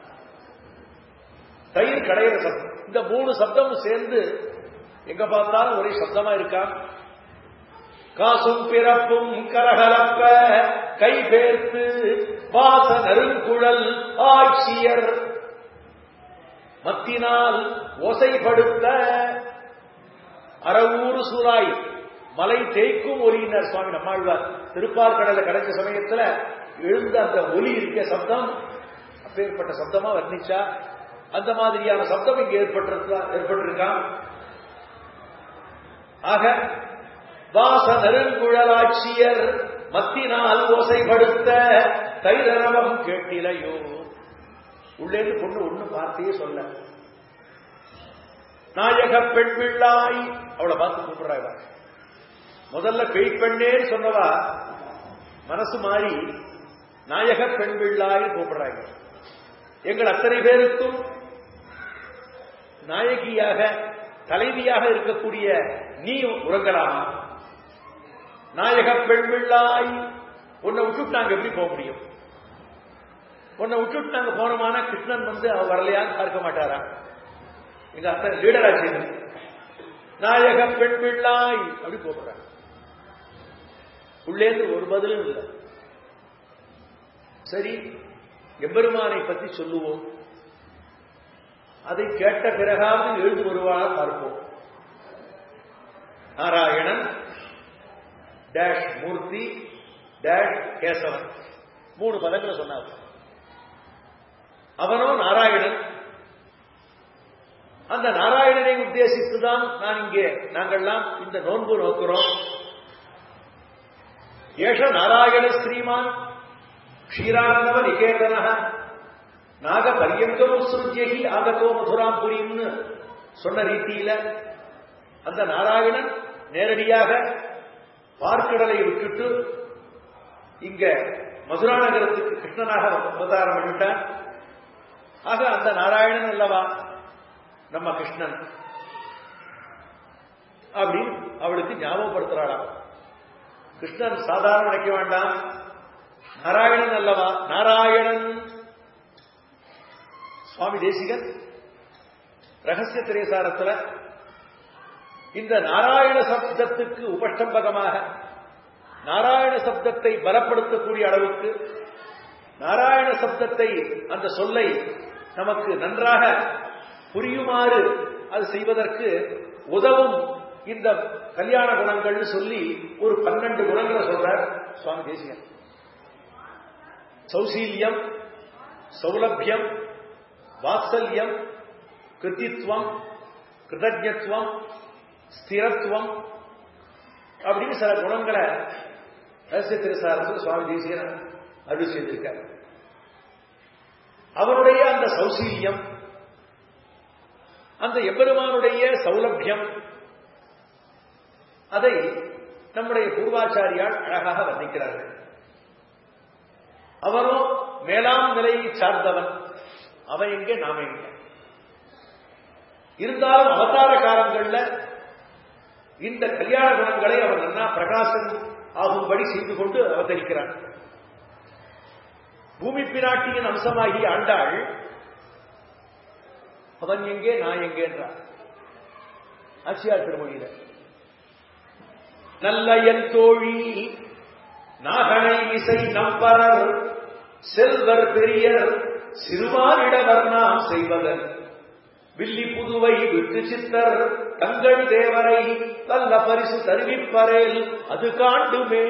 தயிர் கடையிற சப்தம் இந்த மூணு சப்தமும் சேர்ந்து எங்க பார்த்தாலும் ஒரே சப்தமா இருக்கா காசும் பிறப்பும் கரகலப்ப கை பேர்த்து வாச நெருங்குழல் ஆட்சியர் மத்தினால் ஓசைப்படுத்த அறவூறு சூறாய் மலை தேய்க்கும் ஒலியினர் சுவாமி நம்மாழ்வார் திருப்பார் கடலை கிடைச்ச சமயத்துல எழுந்த அந்த ஒலி இருக்க சப்தம் அப்பேற்பட்ட சப்தமா வர்ணிச்சா அந்த மாதிரியான சப்தம் இங்க ஏற்பட்டிருக்கா ஏற்பட்டிருக்கான் ஆக வாச நெருங்குழலாட்சியர் மத்தினால் ஓசைப்படுத்த தைரவம் கேட்டிலையோ உள்ளேந்து பொண்ணு ஒண்ணு வார்த்தையே சொல்ல நாயக பெண் பிள்ளாய் அவளை பார்த்து கூப்பிடுறாங்க முதல்ல பெய் பெண்ணே சொன்னவா மனசு மாறி நாயக பெண் பிள்ளாய் கூப்பிடுறாங்க எங்கள் அத்தனை பேருக்கும் நாயகியாக தலைவியாக இருக்கக்கூடிய நீ உறங்கலாமா நாயக பெண்பிள்ளாய் உன்னை விட்டுட்டு நாங்க எப்படி போக முடியும் உன்னை விட்டுட்டு நாங்க போனோமான கிருஷ்ணன் வந்து அவ வரலையான்னு பார்க்க மாட்டாரா எங்க அத்தனை லீடரா செய்து நாயக பெண் பிள்ளாய் அப்படி போகிறார் உள்ளேந்து ஒரு பதிலும் இல்லை சரி எம்பெருமானை பற்றி சொல்லுவோம் அதை கேட்ட பிறகாவது எழுந்து வருவான பார்ப்போம் நாராயணன் டேஷ் மூர்த்தி டேஷ் கேசவன் மூணு பதங்களை சொன்னார் அவனோ நாராயணன் அந்த நாராயணனை உத்தேசித்துதான் நான் இங்கே நாங்கள்லாம் இந்த நோன்பு நோக்கிறோம் ஏஷ நாராயண ஸ்ரீமான் க்ஷீரானந்தவ நிகேதன நாக பரியங்கமுத்ருஜ்யகி ஆகத்தோ மதுராம் புரியும்னு சொன்ன ரீதியில அந்த நாராயணன் நேரடியாக பார்க்கடலை விட்டுட்டு இங்க மதுரா நகரத்துக்கு கிருஷ்ணனாக அவதாரம் பண்ணிட்டான் ஆக அந்த நாராயணன் அல்லவா நம்ம கிருஷ்ணன் அப்படின்னு அவளுக்கு ஞாபகப்படுத்துறாளாம் கிருஷ்ணன் சாதாரண நினைக்க வேண்டாம் நாராயணன் அல்லவா நாராயணன் சுவாமி தேசிகன் ரகசிய திரைசாரத்தில் இந்த நாராயண சப்தத்துக்கு உபஷ்டம்பகமாக நாராயண சப்தத்தை பலப்படுத்தக்கூடிய அளவுக்கு நாராயண சப்தத்தை அந்த சொல்லை நமக்கு நன்றாக புரியுமாறு அது செய்வதற்கு உதவும் இந்த கல்யாண குணங்கள்னு சொல்லி ஒரு பன்னெண்டு குணங்களை சொல்றார் சுவாமி தேசிகன் சௌசீல்யம் சௌலபியம் வாத்சல்யம் கிருத்தித்வம் கிருதஜத்துவம் ஸ்திரத்துவம் அப்படின்னு சில குணங்களை ரகசிய திருசாரத்தில் சுவாமி தேசியன் அருள் செய்திருக்கார் அவருடைய அந்த சௌசீல்யம் அந்த எம்பெருமானுடைய சௌலபியம் அதை நம்முடைய பூர்வாச்சாரியால் அழகாக வர்ணிக்கிறார்கள் அவரும் மேலாம் நிலையை சார்ந்தவன் அவன் எங்கே நாம எங்கே இருந்தாலும் அவதார காலங்கள்ல இந்த கல்யாண குணங்களை அவன் நன்னா பிரகாசம் ஆகும்படி செய்து கொண்டு அவதரிக்கிறான் பூமி பிராட்டியின் அம்சமாகி ஆண்டாள் அவன் எங்கே நான் எங்கே என்றார் ஆட்சியார் திருமொழியில நல்ல என் தோழி நாகனை இசை நம்பரர் செல்வர் பெரியர் சிறுமானிடவர் நாம் செய்வதன் வில்லி புதுவை விட்டு சித்தர் தங்கள் தேவரை நல்ல பரிசு தருவிப்பரேல் அது காண்டுமே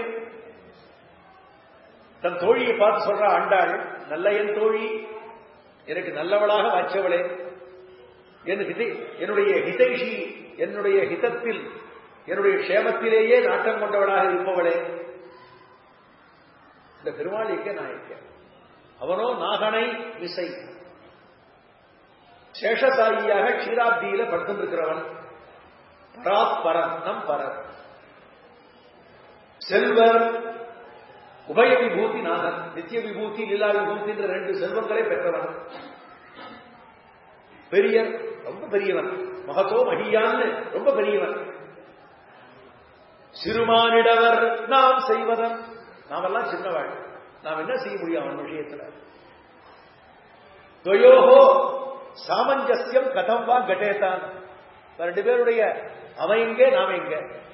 தன் தோழியை பார்த்து சொல்ற ஆண்டாள் நல்ல என் தோழி எனக்கு நல்லவளாக வாச்சவளே என் ஹிதை என்னுடைய ஹிதைஷி என்னுடைய ஹிதத்தில் என்னுடைய க்ஷேமத்திலேயே நாட்டம் கொண்டவளாக இருப்பவளே இந்த பெருமாளிக்க நாயக்க அவனோ நாகனை விசை சேஷசாயியாக க்ஷீராப்தியில படுத்திருக்கிறவன் பராத்பரன் நம் பரன் செல்வர் உபய விபூதி நாதன் நித்திய விபூதி லீலா விபூதி என்ற ரெண்டு செல்வங்களை பெற்றவன் பெரிய ரொம்ப பெரியவன் மகத்தோ மகியான்னு ரொம்ப பெரியவன் சிறுமானிடவர் நாம் செய்வதன் நாமெல்லாம் சின்னவாள் நாம் என்ன செய்ய முடியும் அவன் விஷயத்துல துவயோகோ சாமஞ்சசியம் கதம் வா கட்டேதான் ரெண்டு பேருடைய அவன் எங்கே நாம எங்க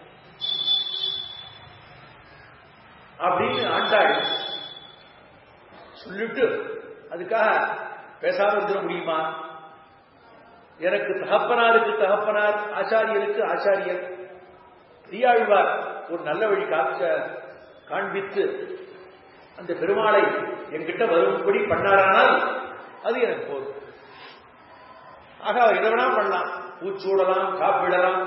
அப்படின்னு ஆண்டாள் சொல்லிட்டு அதுக்காக பேசாம இருந்துட முடியுமா எனக்கு தகப்பனாருக்கு தகப்பனார் ஆச்சாரியருக்கு ஆச்சாரியர் தீயாழ்வார் ஒரு நல்ல வழி காக்க காண்பித்து அந்த பெருமாளை என்கிட்ட வரும்படி பண்ணாரானால் அது எனக்கு போதும் ஆக அவர் எதை வேணா பண்ணலாம் பூச்சூடலாம் காப்பிடலாம்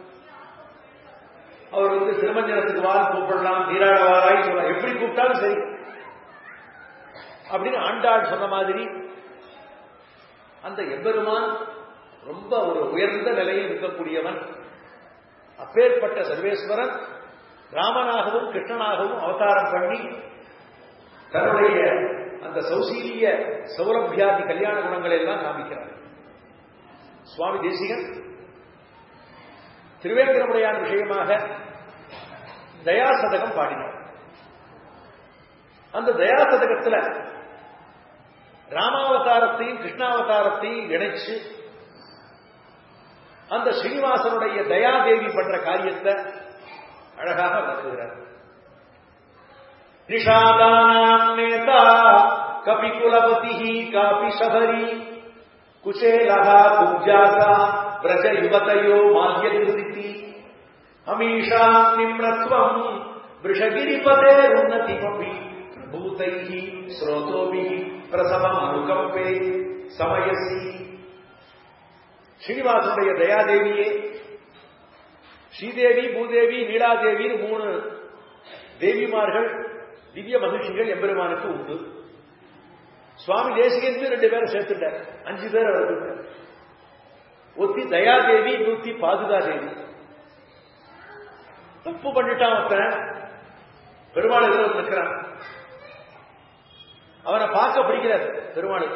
அவர் வந்து திருமஞ்சனத்துக்கு வால் கூப்பிடலாம் நீராட வாராய் சொல்லலாம் எப்படி கூப்பிட்டாலும் சரி அப்படின்னு ஆண்டாள் சொன்ன மாதிரி அந்த எம்பெருமான் ரொம்ப ஒரு உயர்ந்த நிலையில் இருக்கக்கூடியவன் அப்பேற்பட்ட சர்வேஸ்வரன் ராமனாகவும் கிருஷ்ணனாகவும் அவதாரம் பண்ணி தன்னுடைய அந்த சௌசீலிய சௌரபியாதி கல்யாண குணங்களை எல்லாம் காமிக்கிறார் சுவாமி தேசிகன் திருவேங்கடமுடையான் விஷயமாக தயாசதகம் பாடினார் அந்த தயாசதகத்துல ராமாவதாரத்தையும் கிருஷ்ணாவதாரத்தையும் இணைச்சு அந்த ஸ்ரீனிவாசனுடைய தயாதேவி பண்ற காரியத்தை அழகாக விளக்குகிறார் நிஷாதானாம் நேதா கபிகுலபதி காபி சபரி குசேலகா குப்ஜாதா பிரஜ யுவதையோ மால்யகிருதி அமீஷாம் நிம்னத்வம் விஷகிரிபதே உன்னதிமபி பூதைः ஸ்ரோதோபிः பிரசவம் அனுகம்பே சமயசி ஸ்ரீனிவாசனுடைய தயாதேவியே ஸ்ரீதேவி பூதேவி நீலாதேவின்னு மூணு தேவிமார்கள் திவ்ய மகிழ்ச்சிகள் எம்பெருமானுக்கு உண்டு சுவாமி தேசிகன் ரெண்டு பேரை சேர்த்துட்டார் அஞ்சு பேர் அவருக்கு ஒத்தி தயாதேவி நூத்தி பாதுகாதேவி தப்பு பண்ணிட்டான் ஒருத்தன் பெருமாள் எதிர நிற்கிறான் அவனை பார்க்க பிடிக்கிறார் பெருமாளுக்கு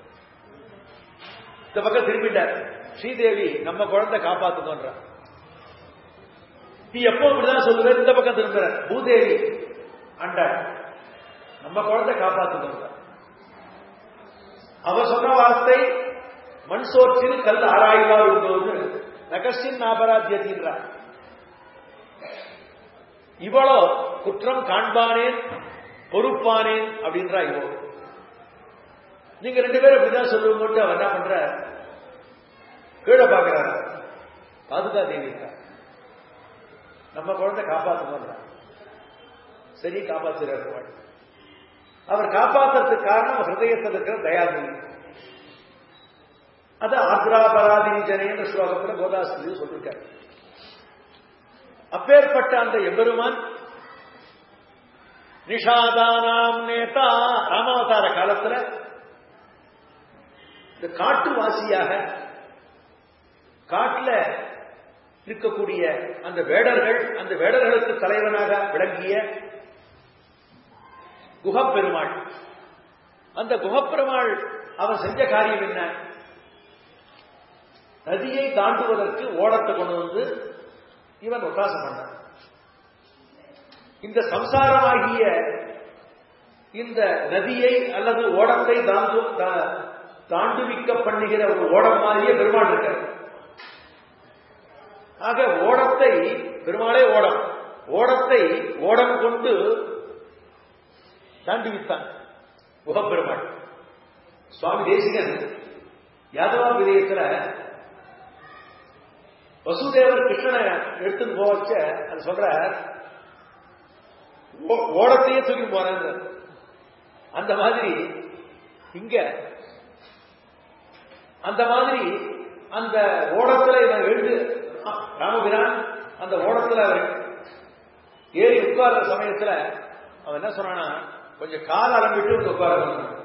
இந்த பக்கம் திரும்பிட்டார் ஸ்ரீதேவி நம்ம குழந்தை காப்பாத்துக்கோன்றான் நீ எப்போ இப்படிதான் சொல்லுவேன் இந்த பக்கம் திரும்புற பூதேவி அண்ட நம்ம குழந்தை காப்பாத்துக்கோன்ற அவ சொன்ன வார்த்தை மண் சோற்றில் கல் ஆராய்வார் உண்டோன்னு நகசின் நாபராத்தியத்தின்றார் இவளோ குற்றம் காண்பானேன் பொறுப்பானேன் அப்படின்றா இவோ நீங்க ரெண்டு பேரும் இப்படிதான் சொல்லுவோம் அவன் என்ன பண்ற கீழே பாக்குறாரு பாதுகா தேவி இருக்கா நம்ம குழந்தை காப்பாற்றுவோம் சரி காப்பாற்றுறாரு அவர் காப்பாற்றுறதுக்கு காரணம் ஹிருதயத்தில் இருக்கிற தயாதேவி அது ஆக்ராபராதினி ஜனேன்ற ஸ்லோகத்தில் கோதாஸ்திரி சொல்லிருக்காரு அப்பேற்பட்ட அந்த எம்பெருமான் நிஷாதானாம் நேதா ராமாவதார காலத்துல இந்த காட்டுவாசியாக காட்டுல இருக்கக்கூடிய அந்த வேடர்கள் அந்த வேடர்களுக்கு தலைவனாக விளங்கிய குகப்பெருமாள் அந்த குகப்பெருமாள் அவன் செஞ்ச காரியம் என்ன நதியை தாண்டுவதற்கு ஓடத்தை கொண்டு வந்து இவன் ஒத்தாசம் பண்ணான் இந்த சம்சாரமாகிய இந்த நதியை அல்லது ஓடத்தை தாண்டு தாண்டுவிக்க பண்ணுகிற ஒரு ஓடம் மாதிரியே பெருமாள் இருக்காரு ஆக ஓடத்தை பெருமாளே ஓடம் ஓடத்தை ஓடம் கொண்டு தாண்டி வித்தான் முகப்பெருமாள் சுவாமி தேசிகன் யாதவா விதயத்துல வசுதேவர் கிருஷ்ணனை எடுத்துன்னு போவச்ச அது சொல்ற ஓடத்தையே தூக்கி போறாங்க அந்த மாதிரி இங்க அந்த மாதிரி அந்த ஓடத்துல இவன் எழுந்து ராமபிரான் அந்த ஓடத்துல அவர் ஏறி உட்கார்ற சமயத்துல அவன் என்ன சொன்னானா கொஞ்சம் கால் அலம்பிட்டு வந்து உட்கார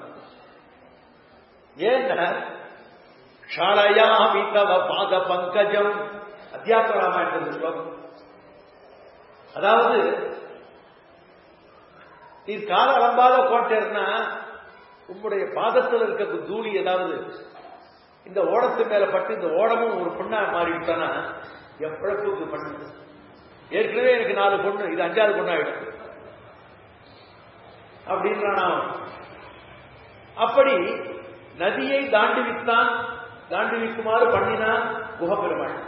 ஏன்னா ஷாலயாமி தவ பாத பங்கஜம் அத்தியாத்ம ராமாயணத்தில் ஸ்லோகம் அதாவது நீ கால அலம்பாத போட்டேன்னா உங்களுடைய பாதத்தில் இருக்க தூளி ஏதாவது இந்த ஓடத்து மேல பட்டு இந்த ஓடமும் ஒரு பொண்ணா மாறிவிட்டானா என் பிழப்புக்கு பண்ணு ஏற்கனவே எனக்கு நாலு பொண்ணு இது அஞ்சாவது பொண்ணாயிடும் அப்படின்றான் அப்படி நதியை தாண்டுவித்தான் தாண்டுவிக்குமாறு பண்ணினான் குகப்பெருமாள்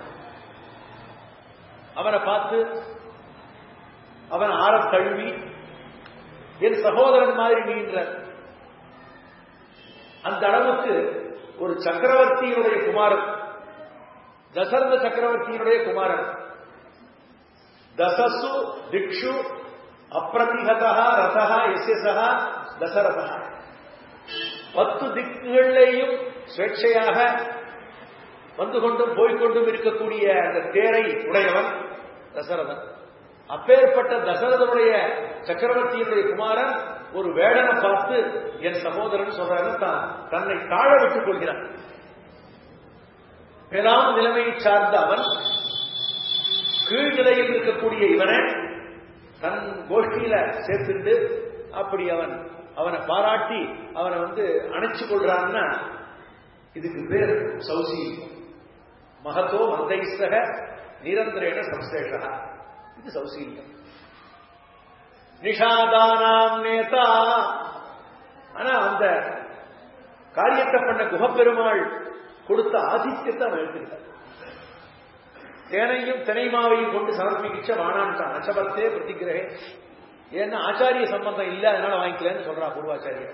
அவனை பார்த்து அவன் ஆறத் தழுவி என் சகோதரன் மாதிரி நீன்ற அந்த அளவுக்கு ஒரு சக்கரவர்த்தியினுடைய குமாரன் தசரத சக்கரவர்த்தியினுடைய குமாரன் தசசு திக்ஷு அப்பிரதிகதா ரசகா எஸ்எஸ்ஸா தசரதா பத்து திக்குகளிலேயும் சுவேட்சையாக வந்து கொண்டும் போய்கொண்டும் இருக்கக்கூடிய அந்த தேரை உடையவன் தசரதன் அப்பேற்பட்ட தசரதனுடைய சக்கரவர்த்தியினுடைய குமாரன் ஒரு வேடனை பார்த்து என் சகோதரன் சொல்றாரு தான் தன்னை தாழ விட்டுக் கொள்கிறான் பெலாம் நிலைமையை சார்ந்த அவன் கீழ்நிலையில் இருக்கக்கூடிய இவனை தன் கோஷ்டியில சேர்த்துட்டு அப்படி அவன் அவனை பாராட்டி அவனை வந்து அணைச்சு கொள்றான்னா இதுக்கு பேர் சௌசி மகத்தோ மந்தைஸ்தக நிரந்தரேன சம்சேஷா இது சௌசீல்யம் நிஷாதானாம் நேதா ஆனா அந்த காரியத்தை பண்ண குகப்பெருமாள் கொடுத்த ஆதித்யத்தை அவன் எடுத்துக்கிட்டான் தேனையும் தினைமாவையும் கொண்டு சமர்ப்பிக்கிச்ச வானான்ட்டான் நச்சபத்தே பிரதிகிரகே ஏன்னா ஆச்சாரிய சம்பந்தம் இல்ல அதனால வாங்கிக்கலன்னு சொல்றான் பூர்வாச்சாரியர்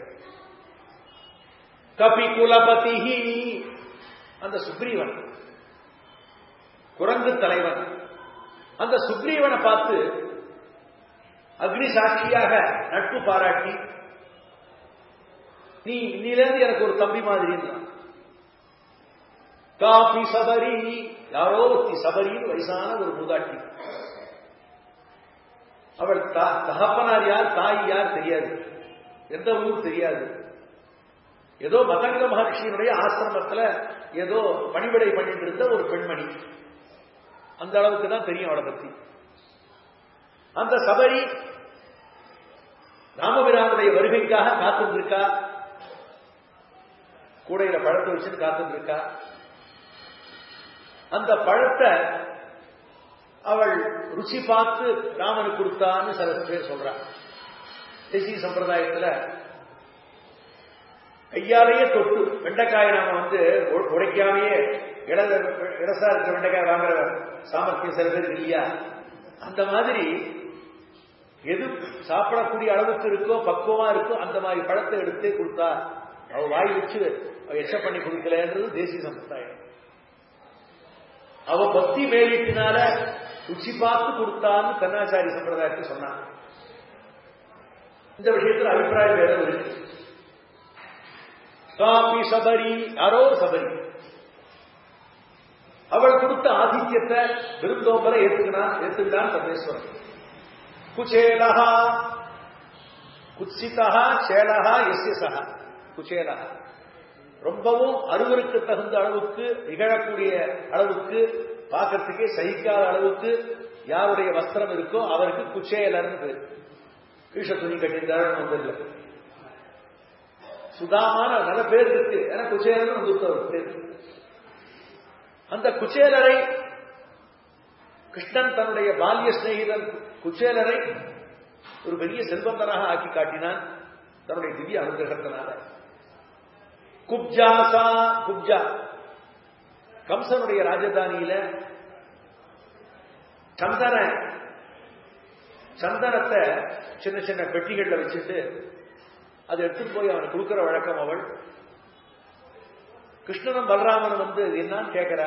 கபி குலபதி அந்த சுக்ரீவன் குரங்கு தலைவன் அந்த சுக்ரீவனை பார்த்து அக்னி சாட்சியாக நட்பு பாராட்டி நீ இன்னிலிருந்து எனக்கு ஒரு தம்பி மாதிரி காபி சபரி யாரோ ஒருத்தி சபரின்னு வயசான ஒரு மூதாட்டி அவள் தகப்பனார் யார் தாய் யார் தெரியாது எந்த ஊர் தெரியாது ஏதோ மதங்க மகர்ஷியினுடைய ஆசிரமத்துல ஏதோ பணிவிடை பண்ணிட்டு இருந்த ஒரு பெண்மணி அந்த அளவுக்கு தான் தெரியும் அவளை பத்தி அந்த சபரி ராமபிரானுடைய வருகைக்காக காத்துருக்கா கூடையில பழத்தை வச்சுட்டு காத்துருக்கா அந்த பழத்தை அவள் ருச்சி பார்த்து ராமனுக்கு கொடுத்தான்னு சில பேர் சொல்றான் தேசிய சம்பிரதாயத்துல கையாலேயே தொட்டு வெண்டைக்காயை நாம வந்து உடைக்காமையே இடத இடசா இருக்க வெண்டைக்காய் வாங்குற சாமர்த்தியம் சில பேருக்கு இல்லையா அந்த மாதிரி எது சாப்பிடக்கூடிய அளவுக்கு இருக்கோ பக்குவமா இருக்கோ அந்த மாதிரி பழத்தை எடுத்தே கொடுத்தா அவ வாய் வச்சு எச்ச பண்ணி கொடுக்கலன்றது தேசிய சம்பிரதாயம் அவ பக்தி மேலிட்டினால ருச்சி பார்த்து கொடுத்தான்னு கண்ணாச்சாரி சம்பிரதாயத்தை சொன்னாங்க இந்த விஷயத்தில் அபிப்பிராய வேதம் இருக்கு காபி சபரி யாரோ சபரி அவள் கொடுத்த ஆதித்யத்தை விருந்தோம்பரை ஏற்றுக்கினான் ஏற்றுக்கினான் பரமேஸ்வரன் குச்சேலஹா குத்சிதா சேலஹா எஸ்யசா குச்சேலஹா ரொம்பவும் அருவருக்கு தகுந்த அளவுக்கு நிகழக்கூடிய அளவுக்கு பார்க்கறதுக்கே சகிக்காத அளவுக்கு யாருடைய வஸ்திரம் இருக்கோ அவருக்கு குச்சேலர்னு பேர் கீழ துணி கட்டியிருந்தாலும் வந்ததில்ல சுதாமான நல்ல பேர் இருக்கு ஏன்னா குச்சேலர்னு வந்துட்டு ஒரு பேர் அந்த குச்சேலரை கிருஷ்ணன் தன்னுடைய பால்ய சிநேகிதன் குச்சேலரை ஒரு பெரிய செல்வந்தனாக ஆக்கி காட்டினான் தன்னுடைய திவ்ய அனுகிரகத்தினால குப்ஜாசா குப்ஜா கம்சனுடைய ராஜதானியில சந்தன சந்தனத்தை சின்ன சின்ன பெட்டிகள்ல வச்சுட்டு அதை எடுத்துட்டு போய் அவனுக்கு கொடுக்கிற வழக்கம் அவள் கிருஷ்ணனும் பலராமனும் வந்து என்னான்னு கேட்கிறா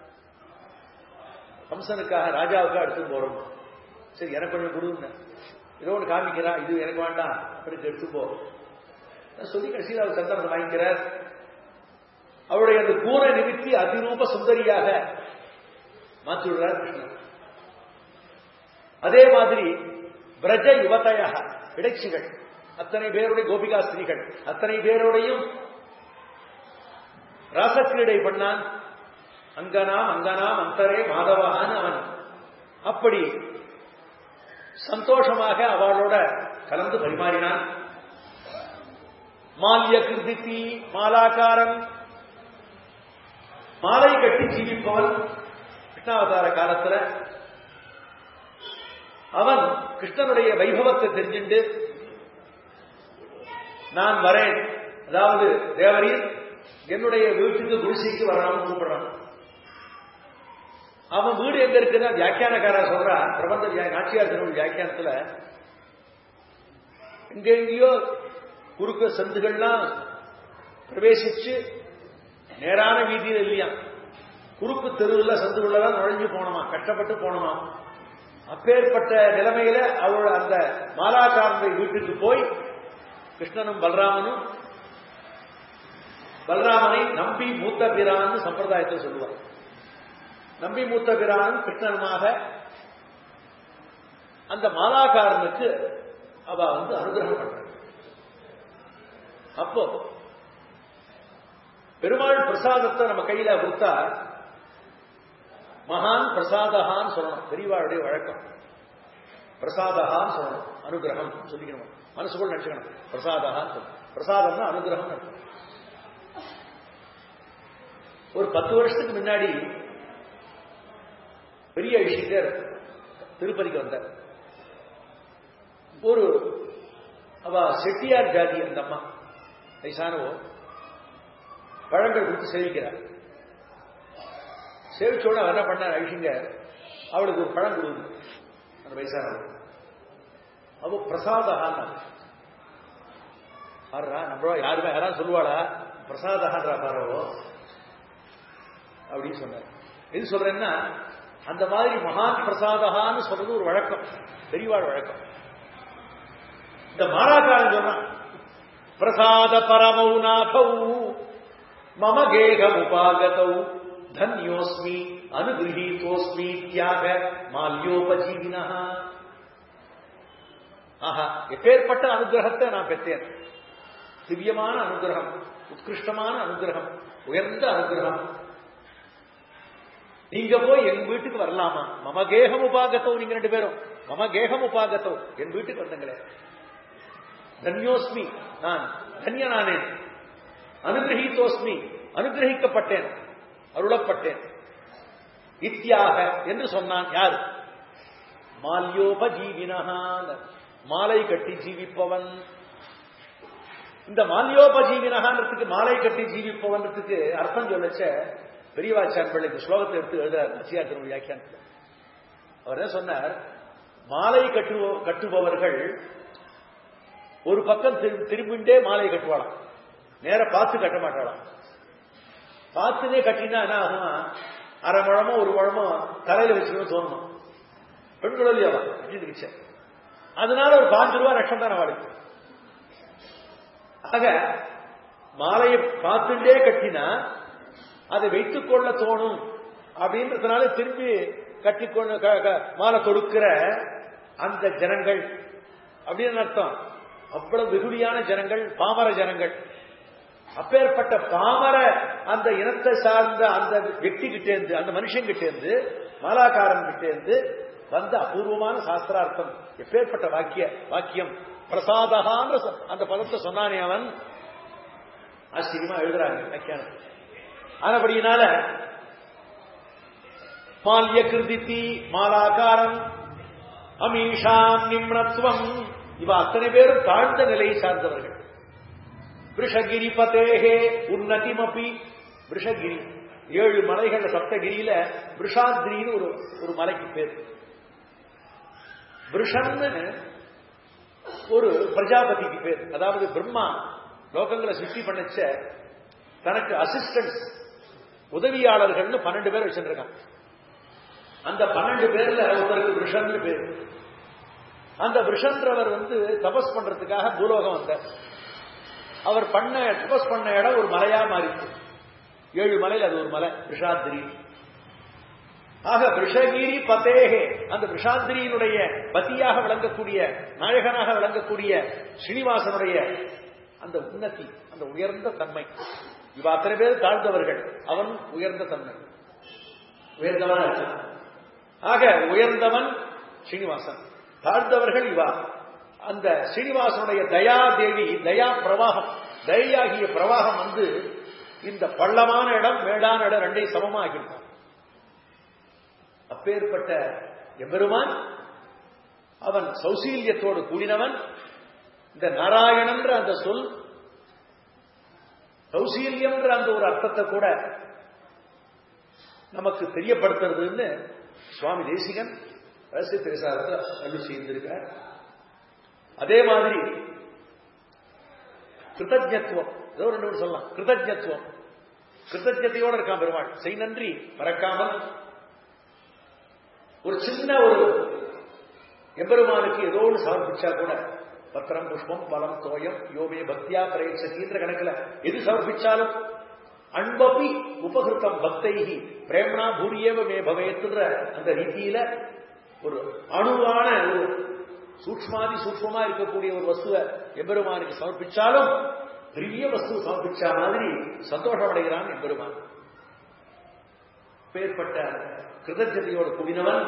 கம்சனுக்காக ராஜாவுக்காக எடுத்து போறோம் சரி எனக்கு கொஞ்சம் கொடுங்க ஏதோ ஒன்று காமிக்கிறா இது எனக்கு வேண்டாம் அப்படின்னு எடுத்து போ சொல்லி கடைசியில் அவர் சந்தனத்தை வாங்கிக்கிறார் அவருடைய அந்த கூரை நிமித்தி அதிரூப சுந்தரியாக மாற்றிவிடுறார் கிருஷ்ணன் அதே மாதிரி பிரஜ யுவதையாக இடைச்சிகள் அத்தனை பேருடைய கோபிகா ஸ்திரீகள் அத்தனை பேரோடையும் ராசக்கிரீடை பண்ணான் அங்கனாம் அங்கனாம் அந்தரே மாதவான்னு அவன் அப்படி சந்தோஷமாக அவளோட கலந்து பரிமாறினான் மால்ய கிருதித்தி மாலாக்காரன் மாலை கட்டி ஜீவிப்பவன் கிருஷ்ணாவதார காலத்துல அவன் கிருஷ்ணனுடைய வைபவத்தை தெரிஞ்சுண்டு நான் வரேன் அதாவது தேவரீர் என்னுடைய வீட்டுக்கு குருசிக்கு வரணும்னு கூப்பிடுறான் அவன் வீடு எங்க இருக்குன்னா வியாக்கியானக்காரா சொல்றான் பிரபந்த நாச்சியார் திருவள் வியாக்கியானத்துல எங்க எங்கேயோ குறுக்க சந்துகள்லாம் பிரவேசிச்சு நேரான வீதியில் இல்லையா குறுக்கு தெருவில் சந்துக்குள்ளதான் நுழைஞ்சு போனோமா கஷ்டப்பட்டு போனோமா அப்பேற்பட்ட நிலைமையில அவள் அந்த மாலாக்காரனுடைய வீட்டுக்கு போய் கிருஷ்ணனும் பலராமனும் பலராமனை நம்பி மூத்த பிரான்னு சம்பிரதாயத்தை சொல்லுவார் நம்பி மூத்த பிரானும் கிருஷ்ணனுமாக அந்த மாலாக்காரனுக்கு அவ வந்து அனுகிரகம் பண்ற அப்போ பெருமாள் பிரசாதத்தை நம்ம கையில கொடுத்தா மகான் பிரசாதகான்னு சொல்லணும் பெரியவாளுடைய வழக்கம் பிரசாதகான்னு சொல்லணும் அனுகிரகம் சொல்லிக்கணும் மனசுக்குள்ள நினைச்சுக்கணும் பிரசாதகான்னு சொல்லணும் பிரசாதம்னா அனுகிரகம் அர்த்தம் ஒரு பத்து வருஷத்துக்கு முன்னாடி பெரிய விஷயத்தர் திருப்பதிக்கு வந்தார் ஒரு அவ செட்டியார் ஜாதி அந்த அம்மா வயசானவோ பழங்கள் கொடுத்து சேவிக்கிறார் சேவிச்சோட அவர் என்ன பண்ணார் ஐஷிங்க அவளுக்கு ஒரு பழம் கொடுக்குது அந்த வயசானவள் அவ பிரசாதகான் பாடுறா நம்மளோ யாருமே யாராவது சொல்லுவாளா பிரசாதகான்றா பாருவோ அப்படின்னு சொன்னார் எது சொல்றேன்னா அந்த மாதிரி மகான் பிரசாதகான்னு சொல்றது ஒரு வழக்கம் பெரியவாழ் வழக்கம் இந்த மாராக்காரன் சொன்னான் பிரசாத பரமௌ நாதௌ மம கேகம் உபாகதௌ தன்யோஸ்மி அனுகிரகீதோஸ்மி தியாக மால்யோபஜீவினா ஆஹா எப்பேற்பட்ட அனுகிரகத்தை நான் பெற்றேன் திவ்யமான அனுகிரகம் உத்கிருஷ்டமான அனுகிரகம் உயர்ந்த அனுகிரகம் நீங்க போய் என் வீட்டுக்கு வரலாமா மம கேகம் உபாகத்தோ நீங்க ரெண்டு பேரும் மம கேகம் உபாகத்தோ என் வீட்டுக்கு வந்தங்களே தன்யோஸ்மி நான் தன்யனானேன் அனுகிரகீதோஸ்மி அனுகிரகிக்கப்பட்டேன் அருளப்பட்டேன் இத்தியாக என்று சொன்னான் யார் மால்யோபஜீவினகான் மாலை கட்டி ஜீவிப்பவன் இந்த மால்யோபஜீவினகான்றதுக்கு மாலை கட்டி ஜீவிப்பவன்றதுக்கு அர்த்தம் சொல்லச்ச பெரியவாச்சான் பிள்ளை இந்த ஸ்லோகத்தை எடுத்து எழுதுறார் நசியாத்தின் வியாக்கியானத்தில் அவர் என்ன சொன்னார் மாலை கட்டுவ கட்டுபவர்கள் ஒரு பக்கம் திரும்பிண்டே மாலை கட்டுவாளாம் நேர பார்த்து கட்ட மாட்டாளாம் பார்த்துனே கட்டினா என்ன ஆகுமா அரை முழமோ ஒரு முழமோ தலையில வச்சுக்கணும் தோணுமா பெண்களோ இல்லையாவா கட்டிட்டு அதனால ஒரு பாஞ்சு ரூபா லட்சம் தானே வாடகை ஆக மாலையை பார்த்துட்டே கட்டினா அதை வைத்துக் கொள்ள தோணும் அப்படின்றதுனால திரும்பி கட்டிக்கொண்டு மாலை கொடுக்கிற அந்த ஜனங்கள் அப்படின்னு அர்த்தம் அவ்வளவு வெகுளியான ஜனங்கள் பாமர ஜனங்கள் அப்பேற்பட்ட பாமர அந்த இனத்தை சார்ந்த அந்த வெட்டி கிட்டேந்து அந்த மனுஷன் கிட்டேந்து மாலாக்காரன் கிட்டேந்து வந்த அபூர்வமான சாஸ்திரார்த்தம் எப்பேற்பட்ட வாக்கிய வாக்கியம் பிரசாதகான்ற அந்த பதத்தை சொன்னானே அவன் ஆச்சரியமா எழுதுறாங்க வியாக்கியானம் ஆனபடியினால மால்ய கிருதித்தி மாலாக்காரன் அமீஷாம் நிம்னத்துவம் இவ அத்தனை பேரும் தாழ்ந்த நிலையை சார்ந்தவர்கள் விஷகிரி பதேகே உன்னதிமபி விஷகிரி ஏழு மலைகள் சப்தகிரியில விஷாத்ரின்னு ஒரு ஒரு மலைக்கு பேர் விஷன்னு ஒரு பிரஜாபதிக்கு பேர் அதாவது பிரம்மா லோகங்களை சிருஷ்டி பண்ணச்ச தனக்கு அசிஸ்டன்ஸ் உதவியாளர்கள்னு பன்னெண்டு பேர் வச்சிருக்கான் அந்த பன்னெண்டு பேர்ல ஒருத்தருக்கு விஷன்னு பேர் அந்த விஷன்றவர் வந்து தபஸ் பண்றதுக்காக பூலோகம் வந்தார் அவர் பண்ண தபஸ் பண்ண இடம் ஒரு மலையா மாறிச்சு ஏழு மலையில் அது ஒரு மலை விஷாத்திரி ஆக விஷகிரி பதேகே அந்த விஷாந்திரியினுடைய பத்தியாக விளங்கக்கூடிய நாயகனாக விளங்கக்கூடிய ஸ்ரீனிவாசனுடைய அந்த உன்னதி அந்த உயர்ந்த தன்மை இவ அத்தனை பேர் தாழ்ந்தவர்கள் அவன் உயர்ந்த தன்மை உயர்ந்தவன் ஆக உயர்ந்தவன் ஸ்ரீனிவாசன் தாழ்ந்தவர்கள் இவா அந்த ஸ்ரீனிவாசனுடைய தயா தேவி தயா பிரவாகம் தயாகிய பிரவாகம் வந்து இந்த பள்ளமான இடம் மேடான இடம் ரெண்டையும் சமமாகிவிட்டான் அப்பேற்பட்ட எம்பெருமான் அவன் சௌசீல்யத்தோடு கூடினவன் இந்த நாராயணன்ற அந்த சொல் சௌசீல்யம்ன்ற அந்த ஒரு அர்த்தத்தை கூட நமக்கு தெரியப்படுத்துறதுன்னு சுவாமி தேசிகன் ரகசிய திரைசாரத்தை அருள் செய்திருக்கார் அதே மாதிரி கிருத்தஜத்துவம் ஏதோ ரெண்டு சொல்லலாம் கிருத்தஜத்துவம் கிருத்தஜத்தையோடு இருக்கான் பெருமாள் செய் நன்றி மறக்காமல் ஒரு சின்ன ஒரு எம்பெருமானுக்கு ஏதோ ஒன்று சமர்ப்பிச்சா கூட பத்திரம் புஷ்பம் பலம் தோயம் யோமே பக்தியா பிரேட்சகின்ற கணக்கில் எது சமர்ப்பிச்சாலும் அன்பபி உபகிருத்தம் பக்தைகி பிரேமனா பூரியேவ மே பவேத்துன்ற அந்த ரீதியில ஒரு அணுவான ஒரு சூக்மாதி சூக்மமா இருக்கக்கூடிய ஒரு வஸ்துவை எம்பெருமானுக்கு சமர்ப்பிச்சாலும் பெரிய வஸ்து சமர்ப்பிச்சா மாதிரி சந்தோஷம் அடைகிறான் எம்பெருமான் பேர்பட்ட கிருதஜதையோடு கூடினவன்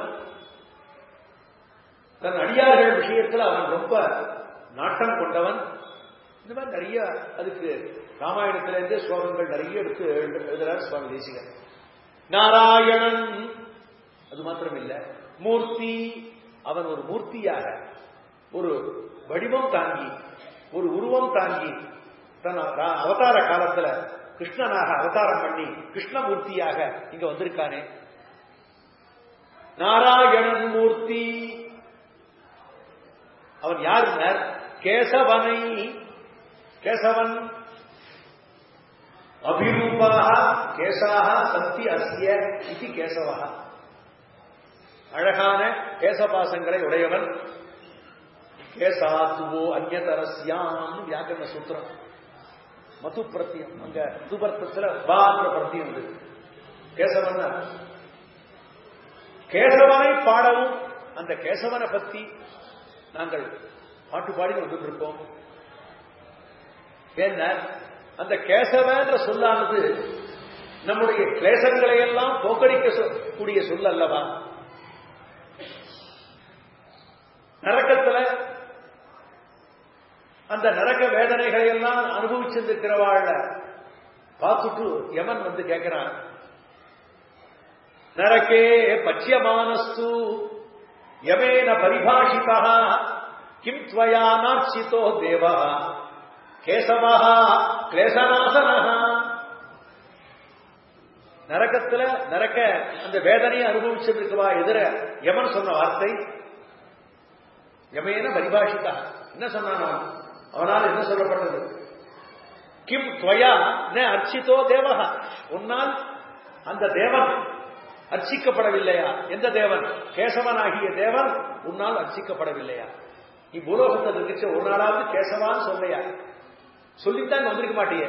தன் அடியார்கள் விஷயத்தில் அவன் ரொம்ப நாட்டம் கொண்டவன் இந்த மாதிரி நிறைய அதுக்கு ராமாயணத்திலிருந்தே ஸ்லோகங்கள் நிறைய எடுத்து எழுதுறார் சுவாமி தேசிகன் நாராயணன் அது மாத்திரம் இல்ல மூர்த்தி அவன் ஒரு மூர்த்தியாக ஒரு வடிவம் தாங்கி ஒரு உருவம் தாங்கி தன் அவ- அவதார காலத்துல கிருஷ்ணனாக அவதாரம் பண்ணி கிருஷ்ணமூர்த்தியாக இங்க வந்திருக்கானே நாராயணன் மூர்த்தி அவன் யாருங்க கேசவனை கேசவன் அபிரூபாக கேசாக சக்தி அஸ்ய இது கேசவா அழகான கேசபாசங்களை உடையவன் கேசாத்துவோ அந்நதரஸ்யாம் வியாக்கரண சூத்திரம் மது பிரத்தியம் அங்க துபர்த்தத்துல பான்ற பிரத்தியம் உண்டு கேசவன் கேசவனை பாடவும் அந்த கேசவனை பத்தி நாங்கள் பாட்டு பாடி வந்துட்டு இருக்கோம் ஏன்னா அந்த கேசவன்ற சொல்லானது நம்முடைய கிளேசங்களை எல்லாம் போக்கடிக்க சொ- கூடிய சொல் அல்லவா நரக்கத்துல அந்த நரக வேதனைகளை எல்லாம் அனுபவிச்சிருக்கிறவாழ பார்த்துட்டு யமன் வந்து கேட்கிறான் நரகே பச்சியமானஸ்து யமேன பரிபாஷிதா கிம் त्वया நார்ச்சிதோ தேவா கேசவா கிளேசநாசனா நரகத்துல நரக்க அந்த வேதனையை அனுபவிச்சிருக்கவா எதிர யமன் சொன்ன வார்த்தை யமேன பரிபாஷிதா என்ன சொன்னான் அவன் அவனால் என்ன சொல்லப்பட்டது கிம் துவயா ந அர்ச்சிதோ தேவகா உன்னால் அந்த தேவன் அர்ச்சிக்கப்படவில்லையா எந்த தேவன் கேசவனாகிய தேவன் உன்னால் அர்ச்சிக்கப்படவில்லையா நீ பூலோகத்தை இருந்துச்சு ஒரு நாளாவது கேசவான்னு சொல்லையா சொல்லித்தான் வந்திருக்க மாட்டியே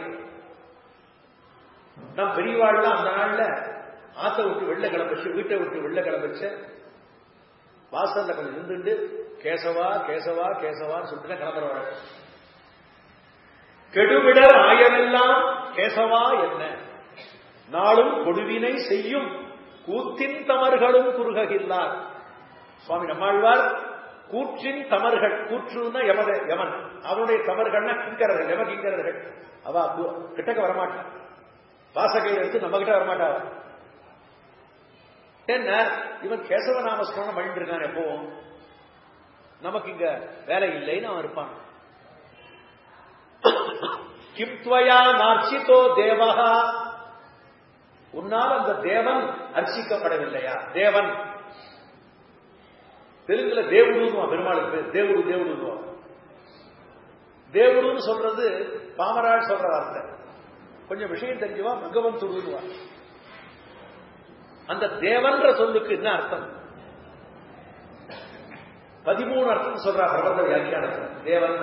நம் பெரியவாள்லாம் அந்த நாள்ல ஆத்த விட்டு வெள்ள கிளம்பிச்சு வீட்டை விட்டு வெள்ள கிளம்பிச்ச வாசல்ல கொஞ்சம் இருந்துட்டு கேசவா கேசவா கேசவான்னு சொல்லிட்டு கிளம்புறவாள் கெடுவிடர் ஆயமெல்லாம் கேசவா என்ன நாளும் கொடுவினை செய்யும் கூத்தின் தமர்களும் குறுககில்லார் சுவாமி நம்மாழ்வார் கூற்றின் தமர்கள் கூற்றுன்னா யமத யமன் அவனுடைய தமர்கள்னா கிங்கரர்கள் யம கிங்கரர்கள் அவ கு- கிட்டக்க வரமாட்டான் வாசகையை எடுத்து நம்ம கிட்ட வரமாட்டா அவ. என்ன இவன் கேசவ நாம ஸ்மரணம் பண்ணிட்டு இருக்கான் எப்பவும் நமக்கு இங்க வேலை இல்லைன்னு அவன் இருப்பான் கிம் துவயா நார்ச்சிதோ தேவஹா உன்னால் அந்த தேவன் அர்ச்சிக்கப்படவில்லையா தேவன் தெலுங்குல தேவுடுன்னு பெருமாளுக்கு பேர் தேவுடு தேவுடுன்னு தேவுடுன்னு சொல்றது பாமராள் சொல்ற வார்த்தை கொஞ்சம் விஷயம் தெரிஞ்சுவா பகவந்துடுவா அந்த தேவன்ற சொல்லுக்கு என்ன அர்த்தம் பதிமூணு அர்த்தம் சொல்றா பிரபந்த வியாக்கியானத்துல தேவன்